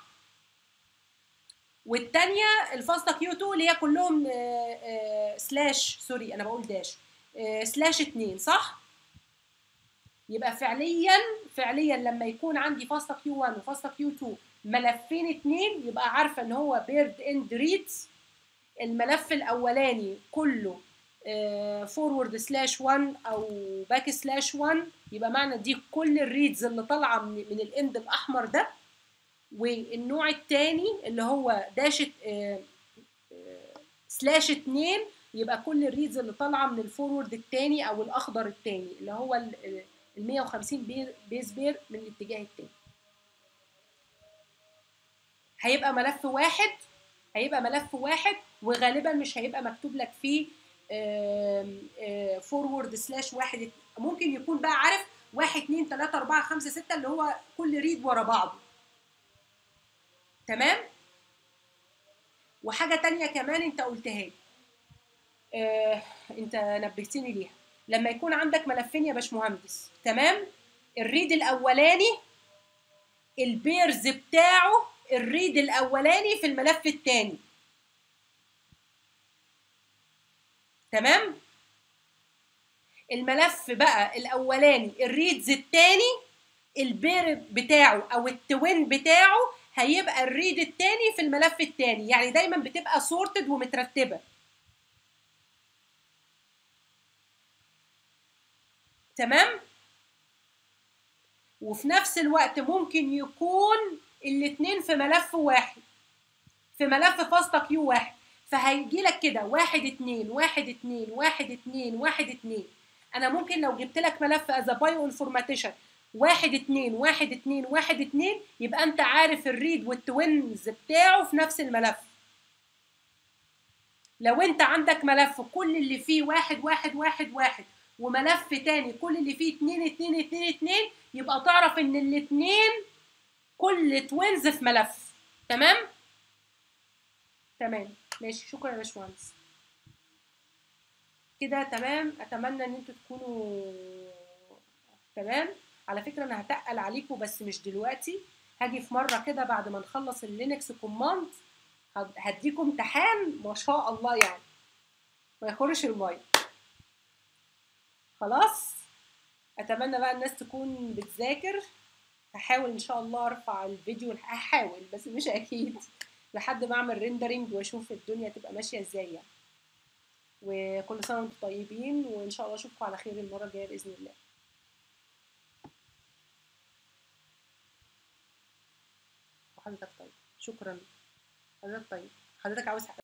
والتانية الفاصلة كيو 2 اللي هي كلهم آه، آه، سلاش سوري انا بقول داش آه، سلاش 2 صح يبقى فعليا فعليا لما يكون عندي فاصلة كيو 1 وفاصلة كيو 2 ملفين اتنين يبقى عارفه ان هو بيرد اند ريدز الملف الاولاني كله فورورد سلاش 1 او باك سلاش 1 يبقى معنى دي كل الريدز اللي طالعه من, من الاند الاحمر ده والنوع الثاني اللي هو داش سلاش 2 يبقى كل الريدز اللي طالعه من الفورورد الثاني او الاخضر الثاني اللي هو ال 150 بيز بير من الاتجاه الثاني هيبقى ملف واحد هيبقى ملف واحد وغالبا مش هيبقى مكتوب لك فيه فورورد سلاش واحد ممكن يكون بقى عارف واحد اتنين تلاته اربعه خمسه سته اللي هو كل ريد ورا بعضه تمام وحاجه تانية كمان انت قلتها لي آه، انت نبهتني ليها لما يكون عندك ملفين يا باشمهندس تمام الريد الاولاني البيرز بتاعه الريد الاولاني في الملف الثاني تمام الملف بقى الاولاني الريدز الثاني البير بتاعه او التوين بتاعه هيبقى الريد الثاني في الملف الثاني يعني دايما بتبقى سورتد ومترتبه تمام وفي نفس الوقت ممكن يكون الاثنين في ملف واحد في ملف فاصلة كيو واحد فهيجي لك كده واحد اتنين واحد اتنين واحد اتنين واحد اتنين انا ممكن لو جبت لك ملف از بايو انفورماتيشن واحد اتنين واحد اتنين واحد اتنين يبقى انت عارف الريد والتوينز بتاعه في نفس الملف لو انت عندك ملف كل اللي فيه واحد واحد واحد واحد وملف تاني كل اللي فيه اتنين اتنين اتنين اتنين يبقى تعرف ان الاتنين كل توينز في ملف تمام تمام ماشي شكرا يا باشمهندس كده تمام اتمنى ان انتوا تكونوا تمام على فكره انا هتقل عليكم بس مش دلوقتي هاجي في مره كده بعد ما نخلص اللينكس كوماند هديكم امتحان ما شاء الله يعني ما يخرش الميه خلاص اتمنى بقى الناس تكون بتذاكر هحاول ان شاء الله ارفع الفيديو هحاول بس مش اكيد لحد ما اعمل ريندرنج واشوف الدنيا تبقى ماشيه ازاي يعني وكل سنه وانتم طيبين وان شاء الله اشوفكم على خير المره الجايه باذن الله وحضرتك طيب شكرا حضرتك طيب حضرتك عاوز